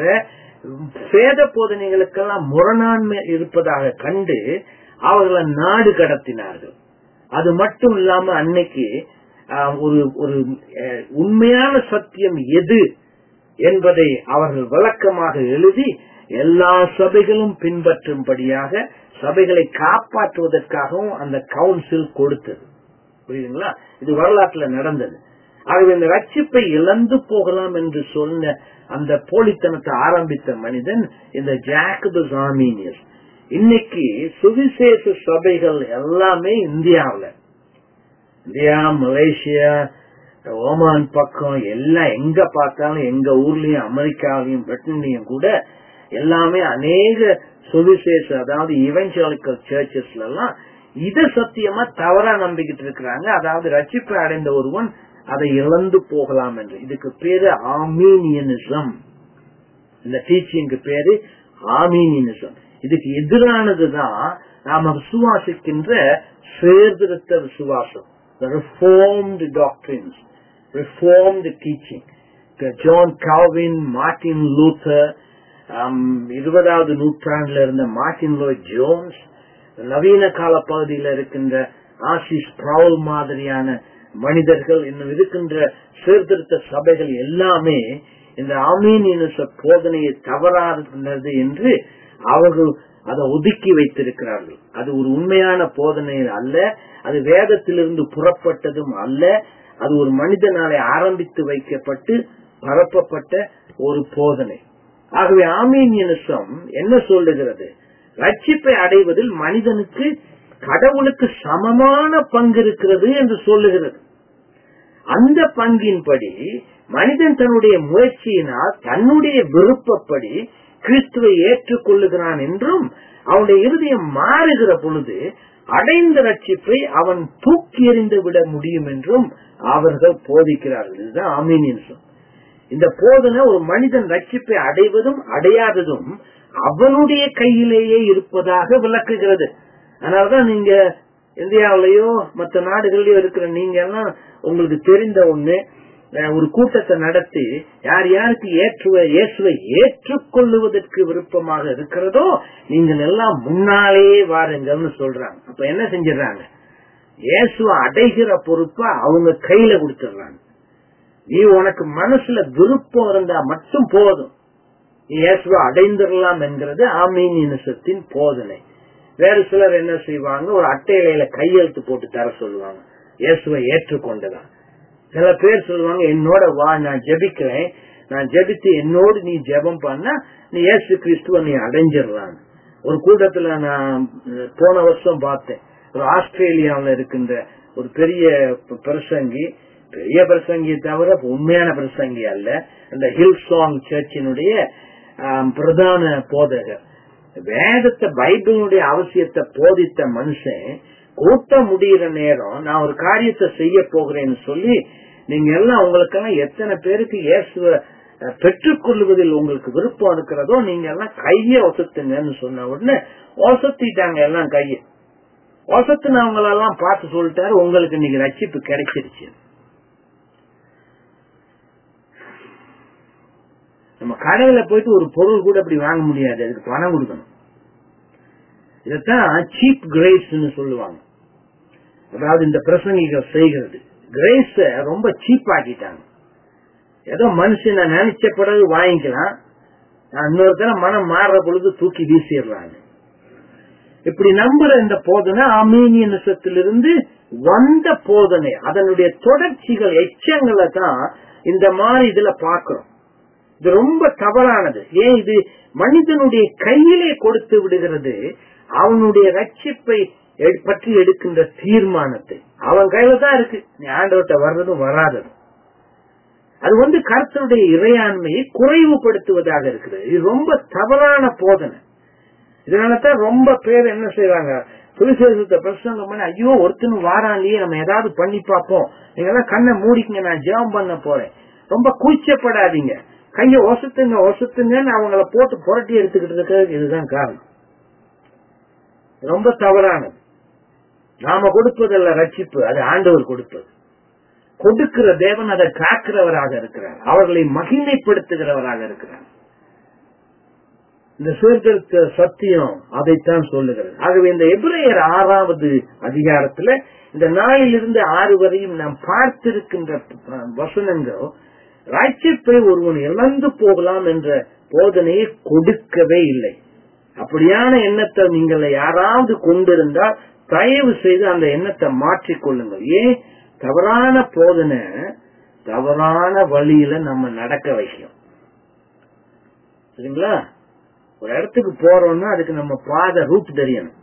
வேத போதனைகளுக்கெல்லாம் முரணாண்மை இருப்பதாக கண்டு அவர்களை நாடு கடத்தினார்கள் அது மட்டும் இல்லாம அன்னைக்கு ஒரு ஒரு உண்மையான சத்தியம் எது என்பதை அவர்கள் விளக்கமாக எழுதி எல்லா சபைகளும் பின்பற்றும்படியாக சபைகளை காப்பாற்றுவதற்காகவும் அந்த கவுன்சில் கொடுத்தது புரியுதுங்களா இது வரலாற்றுல நடந்தது ஆகவே இந்த ரட்சிப்பை இழந்து போகலாம் என்று சொன்ன அந்த போலித்தனத்தை ஆரம்பித்த மனிதன் இந்த ஜாக்கபஸ் ஆமீனியஸ் இன்னைக்கு சுவிசேஷ சபைகள் எல்லாமே இந்தியாவில் இந்தியா மலேசியா ஓமான் பக்கம் எல்லாம் எங்க பார்த்தாலும் எங்க ஊர்லயும் அமெரிக்காவிலையும் பிரிட்டன்லயும் கூட எல்லாமே அநேக சுவிசேஷ அதாவது இவென்சுவலிக்கல் சர்ச்சஸ்ல எல்லாம் இத சத்தியமா தவறா நம்பிக்கிட்டு இருக்கிறாங்க அதாவது ரட்சிப்பை அடைந்த ஒருவன் அதை இழந்து போகலாம் என்று இதுக்கு பேரு ஆமீனியனிசம் இந்த டீச்சிங்க்கு பேரு ஆமீனியனிசம் இதுக்கு எதிரானதுதான் நாம விசுவாசிக்கின்ற சேர்திருத்த விசுவாசம் reformed doctrines reformed teaching John Calvin Martin Luther இருபதாவது நூற்றாண்டுல இருந்த மார்டின் லோய் ஜோன்ஸ் நவீன கால பகுதியில் இருக்கின்ற ஆசிஸ் பிரவுல் மாதிரியான மனிதர்கள் இன்னும் இருக்கின்ற சீர்திருத்த சபைகள் எல்லாமே இந்த ஆமீனியனிச போதனையை தவறானது என்று அவர்கள் அதை ஒதுக்கி வைத்திருக்கிறார்கள் அது ஒரு உண்மையான போதனை அல்ல அது வேதத்திலிருந்து புறப்பட்டதும் அல்ல அது ஒரு மனிதனாலே ஆரம்பித்து வைக்கப்பட்டு பரப்பப்பட்ட ஒரு போதனை ஆகவே ஆமீனியனிசம் என்ன சொல்லுகிறது ரட்சிப்பை அடைவதில் மனிதனுக்கு கடவுளுக்கு சமமான பங்கு இருக்கிறது என்று சொல்லுகிறது அந்த பங்கின்படி மனிதன் தன்னுடைய முயற்சியினால் தன்னுடைய விருப்பப்படி கிறிஸ்துவை ஏற்றுக்கொள்ளுகிறான் என்றும் அவனுடைய இருதயம் மாறுகிற பொழுது அடைந்த ரட்சிப்பை அவன் தூக்கி எறிந்து விட முடியும் என்றும் அவர்கள் போதிக்கிறார்கள் இதுதான் ஆமீனியன்சம் இந்த போதனை ஒரு மனிதன் ரட்சிப்பை அடைவதும் அடையாததும் அவனுடைய கையிலேயே இருப்பதாக விளக்குகிறது அதனாலதான் நீங்க இந்தியாவிலேயோ மற்ற நாடுகள்லயோ இருக்கிற நீங்க எல்லாம் உங்களுக்கு தெரிந்த ஒண்ணு ஒரு கூட்டத்தை நடத்தி யார் யாருக்கு ஏற்றுவ இயேசுவை ஏற்றுக்கொள்ளுவதற்கு விருப்பமாக இருக்கிறதோ நீங்கள் எல்லாம் முன்னாலே வாருங்கள்னு சொல்றாங்க அப்ப என்ன செஞ்சிடறாங்க இயேசுவை அடைகிற பொறுப்பை அவங்க கையில கொடுத்துடுறாங்க நீ உனக்கு மனசுல விருப்பம் இருந்தா மட்டும் போதும் நீ இயேசுவை அடைந்துடலாம் என்கிறது ஆமீனியனிசத்தின் போதனை வேறு சிலர் என்ன செய்வாங்க ஒரு அட்டையில கையெழுத்து போட்டு தர சொல்லுவாங்க இயேசுவை ஏற்றுக்கொண்டதான் சில பேர் சொல்லுவாங்க என்னோட வா நான் ஜெபிக்கிறேன் நான் ஜெபித்து என்னோடு நீ ஜெபம் பண்ணா நீ இயேசு கிறிஸ்துவ நீ அடைஞ்சிடலாம் ஒரு கூட்டத்துல நான் போன வருஷம் பார்த்தேன் ஒரு ஆஸ்திரேலியாவில் இருக்கின்ற ஒரு பெரிய பிரசங்கி பெரிய பிரசங்கி தவிர உண்மையான பிரசங்கி அல்ல அந்த ஹில் சாங் சர்ச்சினுடைய பிரதான போதகர் வேதத்தை பைபிளுடைய அவசியத்தை போதித்த மனுஷன் கூட்டம் முடிகிற நேரம் நான் ஒரு காரியத்தை செய்ய போகிறேன்னு சொல்லி நீங்க எல்லாம் உங்களுக்கெல்லாம் எத்தனை பேருக்கு இயேசுவ பெற்றுக்கொள்வதில் உங்களுக்கு விருப்பம் இருக்கிறதோ நீங்க எல்லாம் கைய ஒசத்துங்கன்னு சொன்ன உடனே ஒசத்திட்டாங்க எல்லாம் கைய ஒசத்துனவங்களெல்லாம் பார்த்து சொல்லிட்டாரு உங்களுக்கு இன்னைக்கு ரட்சிப்பு கிடைச்சிருச்சு நம்ம கடையில போயிட்டு ஒரு பொருள் கூட அப்படி வாங்க முடியாது அதுக்கு பணம் கொடுக்கணும் இதத்தான் சீப் கிரேஸ் சொல்லுவாங்க அதாவது இந்த பிரசங்கிகள் செய்கிறது கிரேஸ ரொம்ப சீப் ஆக்கிட்டாங்க ஏதோ மனுஷன் நினைச்ச பிறகு வாங்கிக்கலாம் இன்னொரு தரம் மனம் மாறுற பொழுது தூக்கி வீசிடுறாங்க இப்படி நம்புற இந்த போதனை ஆமீனியனிசத்திலிருந்து வந்த போதனை அதனுடைய தொடர்ச்சிகள் எச்சங்களை தான் இந்த மாதிரி இதுல பாக்குறோம் இது ரொம்ப தவறானது ஏன் இது மனிதனுடைய கையிலே கொடுத்து விடுகிறது அவனுடைய ரட்சிப்பை பற்றி எடுக்கின்ற தீர்மானத்தை அவன் கையில தான் இருக்கு நீ ஆண்டவர்கிட்ட வர்றதும் வராததும் அது வந்து கர்த்தருடைய இறையாண்மையை குறைவுபடுத்துவதாக இருக்கிறது இது ரொம்ப தவறான போதனை இதனாலதான் ரொம்ப பேர் என்ன செய்வாங்க சுவிசேஷத்தை பிரசங்கம் பண்ணி ஐயோ ஒருத்தனும் வாராண்டியே நம்ம ஏதாவது பண்ணி பார்ப்போம் நீங்க எல்லாம் கண்ணை மூடிக்கங்க நான் ஜெபம் பண்ண போறேன் ரொம்ப கூச்சப்படாதீங்க கைய ஒசத்துங்க ஒசத்துங்கன்னு அவங்கள போட்டு புரட்டி எடுத்துக்கிட்டு இருக்கிறதுக்கு இதுதான் காரணம் ரொம்ப தவறானது நாம கொடுப்பதல்ல ரட்சிப்பு அது ஆண்டவர் கொடுப்பது கொடுக்கிற தேவன் அதை காக்கிறவராக இருக்கிறார் அவர்களை மகிமைப்படுத்துகிறவராக இருக்கிறார் இந்த சீர்திருத்த சத்தியம் அதைத்தான் சொல்லுகிறது ஆகவே இந்த எபிரேயர் ஆறாவது அதிகாரத்துல இந்த நாளிலிருந்து ஆறு வரையும் நாம் பார்த்திருக்கின்ற வசனங்கள் ராட்சிப்பை ஒருவன் இழந்து போகலாம் என்ற போதனையை கொடுக்கவே இல்லை அப்படியான எண்ணத்தை நீங்கள் யாராவது கொண்டிருந்தால் தயவு செய்து அந்த எண்ணத்தை மாற்றிக்கொள்ளுங்கள் ஏன் தவறான போதனை தவறான வழியில நம்ம நடக்க வைக்கும் சரிங்களா ஒரு இடத்துக்கு போறோம்னா அதுக்கு நம்ம பாதை ரூட் தெரியணும்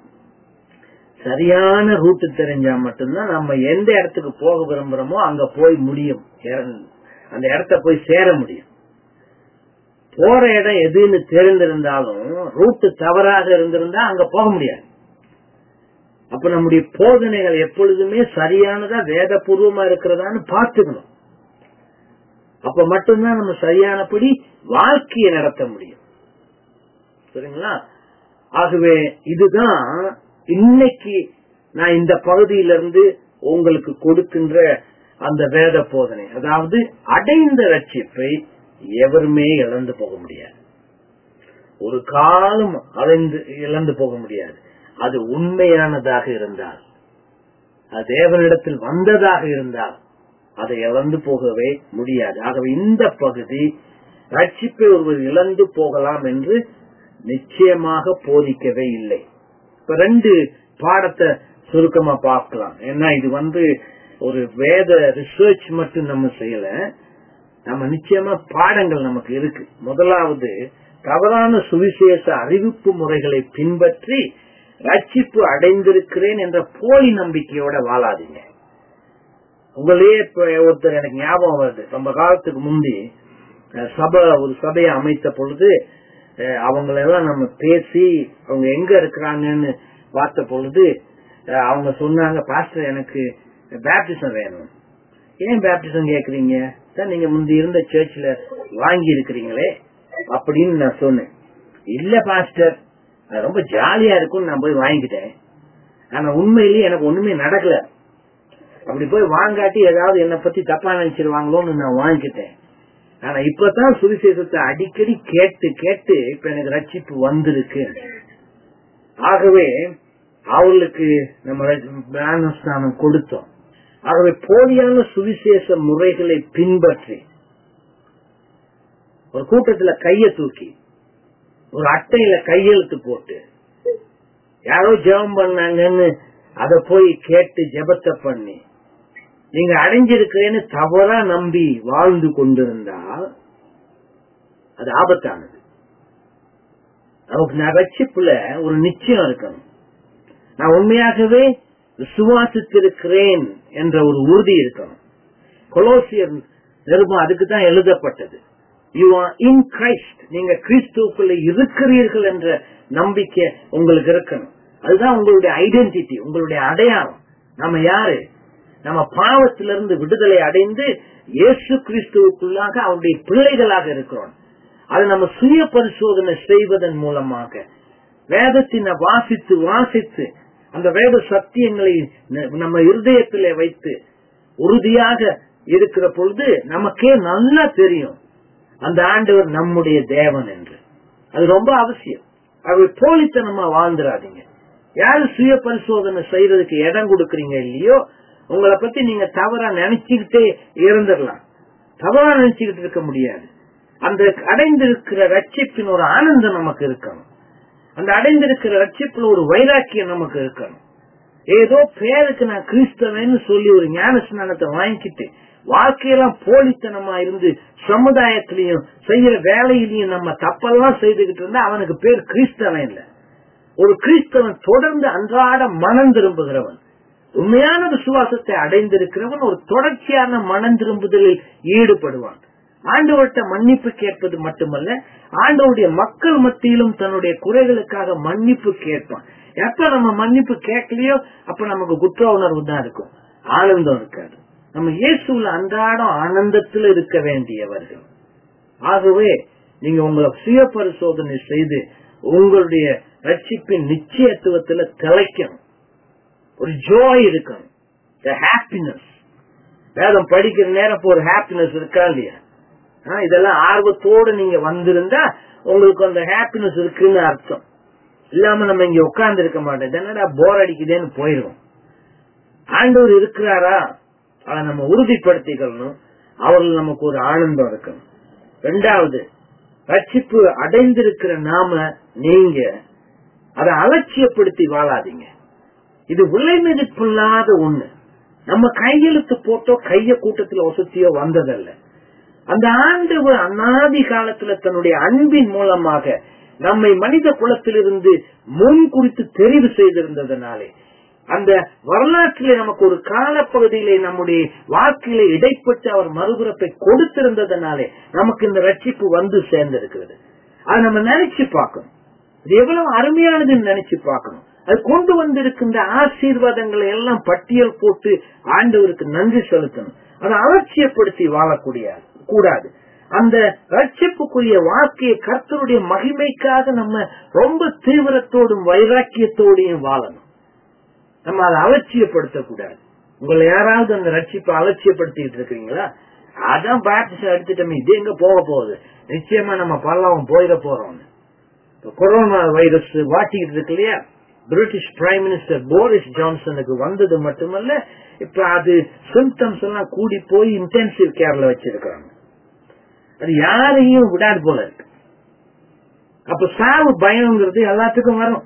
சரியான ரூட் தெரிஞ்சா மட்டும்தான் நம்ம எந்த இடத்துக்கு போக விரும்புறோமோ அங்க போய் முடியும் அந்த இடத்த போய் சேர முடியும் போற இடம் எதுன்னு தெரிந்திருந்தாலும் ரூட்டு தவறாக இருந்திருந்தா அங்க போக முடியாது அப்ப நம்முடைய போதனைகள் எப்பொழுதுமே சரியானதா வேதபூர்வமா இருக்கிறதான்னு பார்த்துக்கணும் அப்ப மட்டும்தான் நம்ம சரியானபடி வாழ்க்கையை நடத்த முடியும் சரிங்களா ஆகவே இதுதான் இன்னைக்கு நான் இந்த பகுதியிலிருந்து உங்களுக்கு கொடுக்கின்ற அந்த வேத போதனை அதாவது அடைந்த ரட்சிப்பை எவருமே இழந்து போக முடியாது ஒரு காலம் அடைந்து இழந்து போக முடியாது அது உண்மையானதாக இருந்தால் அது தேவனிடத்தில் வந்ததாக இருந்தால் அதை இழந்து போகவே முடியாது ஆகவே இந்த பகுதி ரட்சிப்பை ஒருவர் இழந்து போகலாம் என்று நிச்சயமாக போதிக்கவே இல்லை இப்ப ரெண்டு பாடத்தை சுருக்கமா பார்க்கலாம் ஏன்னா இது வந்து ஒரு வேத ரிசர்ச் மட்டும் நம்ம செய்யல நம்ம நிச்சயமா பாடங்கள் நமக்கு இருக்கு முதலாவது தவறான சுவிசேஷ அறிவிப்பு முறைகளை பின்பற்றி ரட்சிப்பு அடைந்திருக்கிறேன் என்ற போலி நம்பிக்கையோட வாழாதீங்க உங்களே இப்ப ஒருத்தர் எனக்கு ஞாபகம் வருது ரொம்ப காலத்துக்கு முந்தி அஹ், சபை ஒரு சபையை அமைத்த பொழுது அஹ், அவங்களெல்லாம் நம்ம பேசி அவங்க எங்க இருக்கிறாங்கன்னு பார்த்த பொழுது அஹ், அவங்க சொன்னாங்க பாஸ்டர் எனக்கு பேப்டிசம் வேணும் ஏன் பேப்டிசம் கேக்குறீங்க சார் நீங்க முந்தி இருந்த சர்ச்ல வாங்கி இருக்கிறீங்களே அப்படின்னு நான் சொன்னேன் இல்ல பாஸ்டர் அது ரொம்ப ஜாலியா இருக்கும்னு நான் போய் வாங்கிக்கிட்டேன் ஆனா உண்மையிலேயே எனக்கு ஒண்ணுமே நடக்கல அப்படி போய் வாங்காட்டி ஏதாவது என்னை பத்தி தப்பா நினைச்சிருவாங்களோன்னு நான் வாங்கிக்கிட்டேன் ஆனா இப்பதான் சுவிசேஷத்தை அடிக்கடி கேட்டு கேட்டு இப்ப எனக்கு ரட்சிப்பு வந்திருக்கு ஆகவே அவர்களுக்கு நம்ம ஞானஸ்தானம் கொடுத்தோம் ஆகவே போலியான சுவிசேஷ முறைகளை பின்பற்றி ஒரு கூட்டத்துல கைய தூக்கி ஒரு அட்டையில கையெழுத்து போட்டு யாரோ ஜெபம் பண்ணாங்கன்னு அத போய் கேட்டு ஜெபத்தை பண்ணி நீங்க அடைஞ்சிருக்கிறேன்னு தவறா நம்பி வாழ்ந்து கொண்டிருந்தால் அது ஆபத்தானது நமக்கு நான் ரட்சிப்புல ஒரு நிச்சயம் இருக்கணும் நான் உண்மையாகவே விசுவாசித்திருக்கிறேன் என்ற ஒரு உறுதி இருக்கணும் கொலோசியர் நிருபம் அதுக்கு தான் எழுதப்பட்டது யூ ஆர் இன் கிரைஸ்ட் நீங்க கிறிஸ்துக்குள்ள இருக்கிறீர்கள் என்ற நம்பிக்கை உங்களுக்கு இருக்கணும் அதுதான் உங்களுடைய ஐடென்டிட்டி உங்களுடைய அடையாளம் நம்ம யாரு நம்ம பாவத்திலிருந்து விடுதலை அடைந்து இயேசு கிறிஸ்துவுக்குள்ளாக அவருடைய பிள்ளைகளாக இருக்கிறோம் அது நம்ம சுய பரிசோதனை செய்வதன் மூலமாக வேதத்தினை வாசித்து வாசித்து அந்த வேத சத்தியங்களை ந- நம்ம இருதயத்திலே வைத்து உறுதியாக இருக்கிற பொழுது நமக்கே நல்லா தெரியும் அந்த ஆண்டவர் நம்முடைய தேவன் என்று அது ரொம்ப அவசியம் அவர் போலித்தனமா வாழ்ந்துடாதீங்க யாரு சுய பரிசோதனை செய்யறதுக்கு இடம் கொடுக்கறீங்க இல்லையோ உங்களை பத்தி நீங்க தவறா நினைச்சுக்கிட்டே இருந்துடலாம் தவறா நினைச்சுக்கிட்டு இருக்க முடியாது அந்த அடைந்திருக்கிற ரட்சிப்பின் ஒரு ஆனந்தம் நமக்கு இருக்கணும் அந்த அடைந்திருக்கிற ரட்சிப்புல ஒரு வைராக்கியம் நமக்கு இருக்கணும் ஏதோ பேருக்கு நான் கிறிஸ்தவன்னு சொல்லி ஒரு ஞான ஸ்நானத்தை வாங்கிக்கிட்டு வாழ்க்கையெல்லாம் போலித்தனமா இருந்து சமுதாயத்திலையும் செய்யற வேலையிலையும் நம்ம தப்பெல்லாம் செய்துகிட்டு இருந்தா அவனுக்கு பேர் கிறிஸ்தவன் இல்ல ஒரு கிறிஸ்தவன் தொடர்ந்து அன்றாட மனம் திரும்புகிறவன் உண்மையான விசுவாசத்தை அடைந்திருக்கிறவன் ஒரு தொடர்ச்சியான மனம் திரும்புதலில் ஈடுபடுவான் ஆண்டவர்கிட்ட மன்னிப்பு கேட்பது மட்டுமல்ல ஆண்டவருடைய மக்கள் மத்தியிலும் தன்னுடைய குறைகளுக்காக மன்னிப்பு கேட்பான் எப்ப நம்ம மன்னிப்பு கேட்கலையோ அப்ப நமக்கு குற்ற உணர்வு தான் இருக்கும் ஆனந்தம் இருக்காது நம்ம இயேசுல அன்றாடம் ஆனந்தத்தில் இருக்க வேண்டியவர்கள் ஆகவே நீங்க உங்களை சுய பரிசோதனை செய்து உங்களுடைய ரட்சிப்பின் நிச்சயத்துவத்துல திளைக்கணும் ஒரு ஜோய் இருக்கணும் ஹாப்பினஸ் வேதம் படிக்கிற நேரம் இப்ப ஒரு ஹாப்பினஸ் இருக்கா இல்லையா ஆ, இதெல்லாம் ஆர்வத்தோடு நீங்க வந்திருந்தா உங்களுக்கு அந்த ஹாப்பினஸ் இருக்குன்னு அர்த்தம் இல்லாம நம்ம இங்க உட்கார்ந்து இருக்க மாட்டோம் என்னடா போர் அடிக்குதேன்னு போயிருவோம் ஆண்டவர் இருக்கிறாரா அதை நம்ம உறுதிப்படுத்திக்கணும் அவர்கள் நமக்கு ஒரு ஆனந்தம் இருக்கணும் ரெண்டாவது ரட்சிப்பு அடைந்திருக்கிற நாம நீங்க அதை அலட்சியப்படுத்தி வாழாதீங்க இது விலை மதிப்பில்லாத ஒண்ணு நம்ம கையெழுத்து போட்டோ கைய கூட்டத்துல வசதியோ வந்ததல்ல அந்த ஆண்டவர் அநாதி காலத்துல தன்னுடைய அன்பின் மூலமாக நம்மை மனித குலத்திலிருந்து முன் குறித்து தெரிவு செய்திருந்ததனாலே அந்த வரலாற்றிலே நமக்கு ஒரு காலப்பகுதியிலே நம்முடைய வாழ்க்கையிலே இடைப்பட்டு அவர் மறுபிறப்பை கொடுத்திருந்ததனாலே நமக்கு இந்த ரட்சிப்பு வந்து சேர்ந்திருக்கிறது அதை நம்ம நினைச்சு பார்க்கணும் இது எவ்வளவு அருமையானதுன்னு நினைச்சு பார்க்கணும் அது கொண்டு வந்திருக்கின்ற ஆசீர்வாதங்களை எல்லாம் பட்டியல் போட்டு ஆண்டவருக்கு நன்றி செலுத்தணும் அதை அலட்சியப்படுத்தி வாழக்கூடிய கூடாது அந்த ரட்சிப்புக்குரிய வாழ்க்கையை கர்த்தருடைய மகிமைக்காக நம்ம ரொம்ப தீவிரத்தோடும் வைராக்கியத்தோடையும் வாழணும் நம்ம அதை அலட்சியப்படுத்தக்கூடாது உங்களை யாராவது அந்த ரட்சிப்பை அலட்சியப்படுத்திட்டு இருக்கிறீங்களா அதான் பேப்டிசம் எடுத்துட்டோமே இது எங்க போக போகுது நிச்சயமா நம்ம பல்லவம் போயிட போறோம் இப்ப கொரோனா வைரஸ் வாட்டிக்கிட்டு இருக்கு இல்லையா பிரிட்டிஷ் பிரைம் மினிஸ்டர் போரிஸ் ஜான்சனுக்கு வந்தது மட்டுமல்ல இப்ப அது சிம்டம்ஸ் எல்லாம் கூடி போய் இன்டென்சிவ் கேர்ல வச்சிருக்காங்க அது யாரையும் விடாது போல இருக்கு அப்ப சாவு பயம்ங்கிறது எல்லாத்துக்கும் வரும்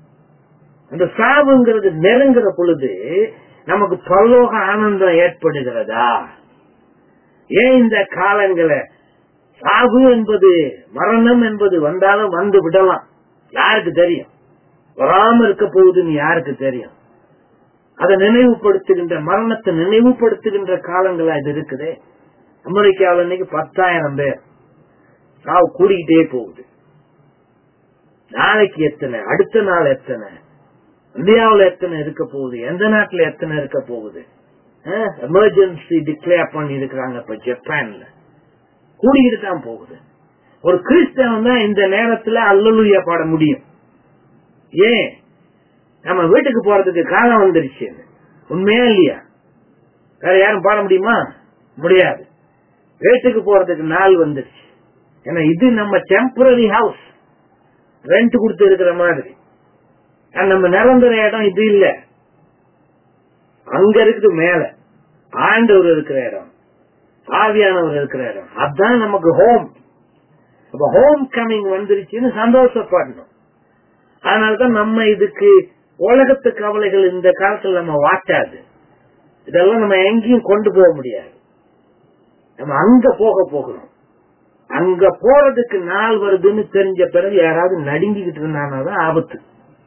அந்த சாவுங்கிறது நெருங்குற பொழுது நமக்கு பரலோக ஆனந்தம் ஏற்படுகிறதா ஏன் இந்த காலங்களை சாவு என்பது மரணம் என்பது வந்தாலும் வந்து விடலாம் யாருக்கு தெரியும் வராம இருக்க போகுதுன்னு யாருக்கு தெரியும் அதை நினைவுபடுத்துகின்ற மரணத்தை நினைவுபடுத்துகின்ற காலங்களா இது இருக்குதே அமெரிக்காவில் இன்னைக்கு பத்தாயிரம் பேர் சாவு கூடிக்கிட்டே போகுது நாளைக்கு எத்தனை அடுத்த நாள் எத்தனை இந்தியாவில் எத்தனை இருக்க போகுது எந்த நாட்டுல எத்தனை இருக்க போகுது எமர்ஜென்சி டிக்ளேர் பண்ணி இருக்கிறாங்க இப்ப ஜப்பான்ல கூடிக்கிட்டு தான் போகுது ஒரு கிறிஸ்தவன் தான் இந்த நேரத்துல அல்லலுயா பாட முடியும் ஏன் நம்ம வீட்டுக்கு போறதுக்கு காலம் வந்துருச்சு உண்மையா இல்லையா வேற யாரும் பாட முடியுமா முடியாது வீட்டுக்கு போறதுக்கு நாள் வந்துருச்சு ஏன்னா இது நம்ம டெம்பரரி ஹவுஸ் ரெண்ட் கொடுத்து இருக்கிற மாதிரி நம்ம நிரந்தர இடம் இது இல்ல அங்க இருக்குது மேல ஆண்டவர் இருக்கிற இடம் ஆவியானவர் இருக்கிற இடம் அதுதான் நமக்கு ஹோம் அப்ப ஹோம் கமிங் வந்துருச்சுன்னு சந்தோஷப்படணும் அதனாலதான் நம்ம இதுக்கு உலகத்து கவலைகள் இந்த காலத்துல நம்ம வாட்டாது இதெல்லாம் நம்ம எங்கேயும் கொண்டு போக முடியாது நம்ம அங்க போக போகிறோம் அங்க போறதுக்கு நாள் வருதுன்னு தெரிஞ்ச பிறகு யாராவது நடுங்கிக்கிட்டு இருந்தாதான் ஆபத்து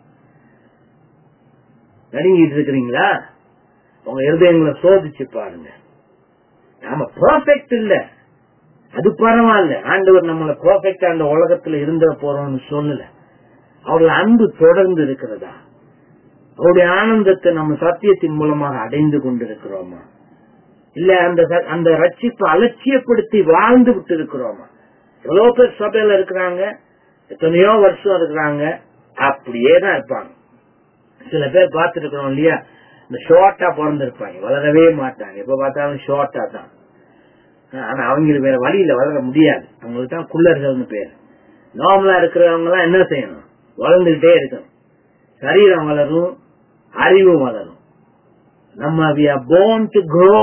நடுங்கிட்டு இருக்கிறீங்களா உங்க இருதயங்களை சோதிச்சு பாருங்க நாம பர்ஃபெக்ட் இல்ல அது பரவாயில்ல ஆண்டவர் நம்மள பர்ஃபெக்டா அந்த உலகத்துல இருந்த போறோம்னு சொல்லல அவருடைய அன்பு தொடர்ந்து இருக்கிறதா அவருடைய ஆனந்தத்தை நம்ம சத்தியத்தின் மூலமாக அடைந்து கொண்டிருக்கிறோமா இல்ல அந்த அந்த ரட்சிப்பை அலட்சியப்படுத்தி வாழ்ந்து விட்டு இருக்கிறோமா எவ்வளவு பேர் சபையில இருக்கிறாங்க எத்தனையோ வருஷம் இருக்கிறாங்க அப்படியே தான் இருப்பாங்க சில பேர் பார்த்துட்டு இருக்கிறோம் இல்லையா இந்த ஷார்ட்டா பிறந்திருப்பாங்க வளரவே மாட்டாங்க எப்ப பார்த்தாலும் ஷார்ட்டா தான் ஆனா அவங்களுக்கு வேற வழியில வளர முடியாது அவங்களுக்கு தான் குள்ளர்கள்னு பேர் நார்மலா இருக்கிறவங்க எல்லாம் என்ன செய்யணும் வளர்ந்துகிட்டே இருக்கணும் சரீரம் வளரும் அறிவும் வளரும் நம்ம we are born to grow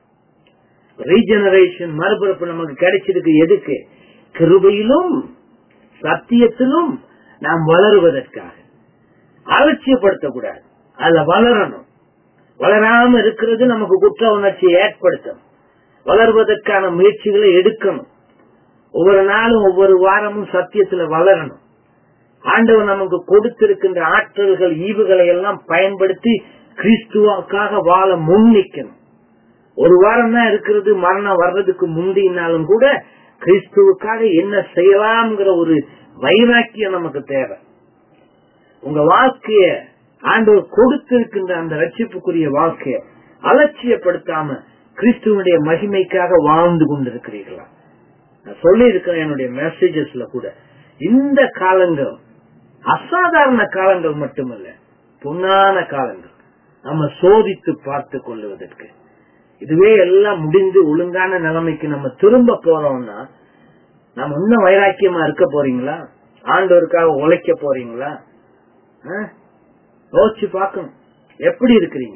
regeneration மறுபிறப்பு நமக்கு கிடைச்சிருக்கு எதுக்கு கிருபையிலும் சத்தியத்திலும் நாம் வளருவதற்காக அலட்சியப்படுத்தக்கூடாது அதுல வளரணும் வளராம இருக்கிறது நமக்கு குற்ற உணர்ச்சியை ஏற்படுத்தும் வளர்வதற்கான முயற்சிகளை எடுக்கணும் ஒவ்வொரு நாளும் ஒவ்வொரு வாரமும் சத்தியத்துல வளரணும் ஆண்டவர் நமக்கு கொடுத்திருக்கின்ற ஆற்றல்கள் ஈவுகளை எல்லாம் பயன்படுத்தி கிறிஸ்துவாக்காக வாழ முன்னிக்கணும் ஒரு வாரம் தான் இருக்கிறது மரணம் வர்றதுக்கு முந்தினாலும் கூட கிறிஸ்துவுக்காக என்ன செய்யலாம்ங்கிற ஒரு வைராக்கியம் நமக்கு தேவை உங்க வாழ்க்கைய ஆண்டவர் கொடுத்திருக்கின்ற அந்த ரட்சிப்புக்குரிய வாழ்க்கைய அலட்சியப்படுத்தாம கிறிஸ்துவனுடைய மகிமைக்காக வாழ்ந்து கொண்டிருக்கிறீர்களா நான் சொல்லி இருக்கிறேன் என்னுடைய மெசேஜஸ்ல கூட இந்த காலங்கள் அசாதாரண காலங்கள் மட்டுமல்ல பொன்னான காலங்கள் நம்ம சோதித்து பார்த்து கொள்ளுவதற்கு இதுவே எல்லாம் முடிந்து ஒழுங்கான நிலைமைக்கு நம்ம திரும்ப போறோம்னா நம்ம இன்னும் வைராக்கியமா இருக்க போறீங்களா ஆண்டவருக்காக உழைக்க போறீங்களா யோசிச்சு பார்க்கணும் எப்படி இருக்கிறீங்க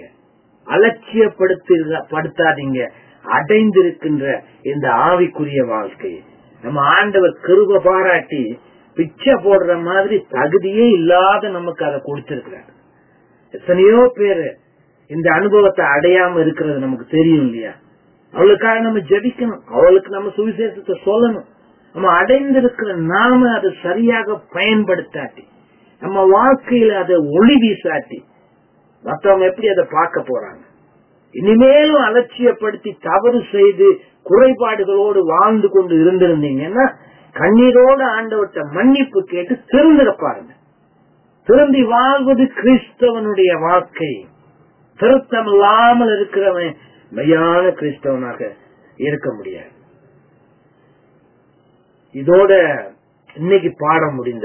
அலட்சியப்படுத்தாதீங்க அடைந்திருக்கின்ற இந்த ஆவிக்குரிய வாழ்க்கை நம்ம ஆண்டவர் கிருப பாராட்டி பிச்சை போடுற மாதிரி தகுதியே இல்லாத நமக்கு அதை கொடுத்திருக்கிறார் எத்தனையோ பேரு இந்த அனுபவத்தை அடையாம இருக்கிறது நமக்கு தெரியும் இல்லையா அவளுக்காக நம்ம ஜபிக்கணும் அவளுக்கு நம்ம சுவிசேஷத்தை சொல்லணும் நம்ம அடைந்திருக்கிற நாம அதை சரியாக பயன்படுத்தாட்டி நம்ம வாழ்க்கையில அதை ஒளி வீசாட்டி மற்றவங்க எப்படி அதை பார்க்க போறாங்க இனிமேலும் அலட்சியப்படுத்தி தவறு செய்து குறைபாடுகளோடு வாழ்ந்து கொண்டு இருந்திருந்தீங்கன்னா கண்ணீரோடு ஆண்டவர்கிட்ட மன்னிப்பு கேட்டு திருந்திட பாருங்க திருந்தி வாழ்வது கிறிஸ்தவனுடைய வாழ்க்கை திருத்தம் இல்லாமல் இருக்கிறவன் மெய்யான கிறிஸ்தவனாக இருக்க முடியாது இதோட இன்னைக்கு பாடம் முடிந்தது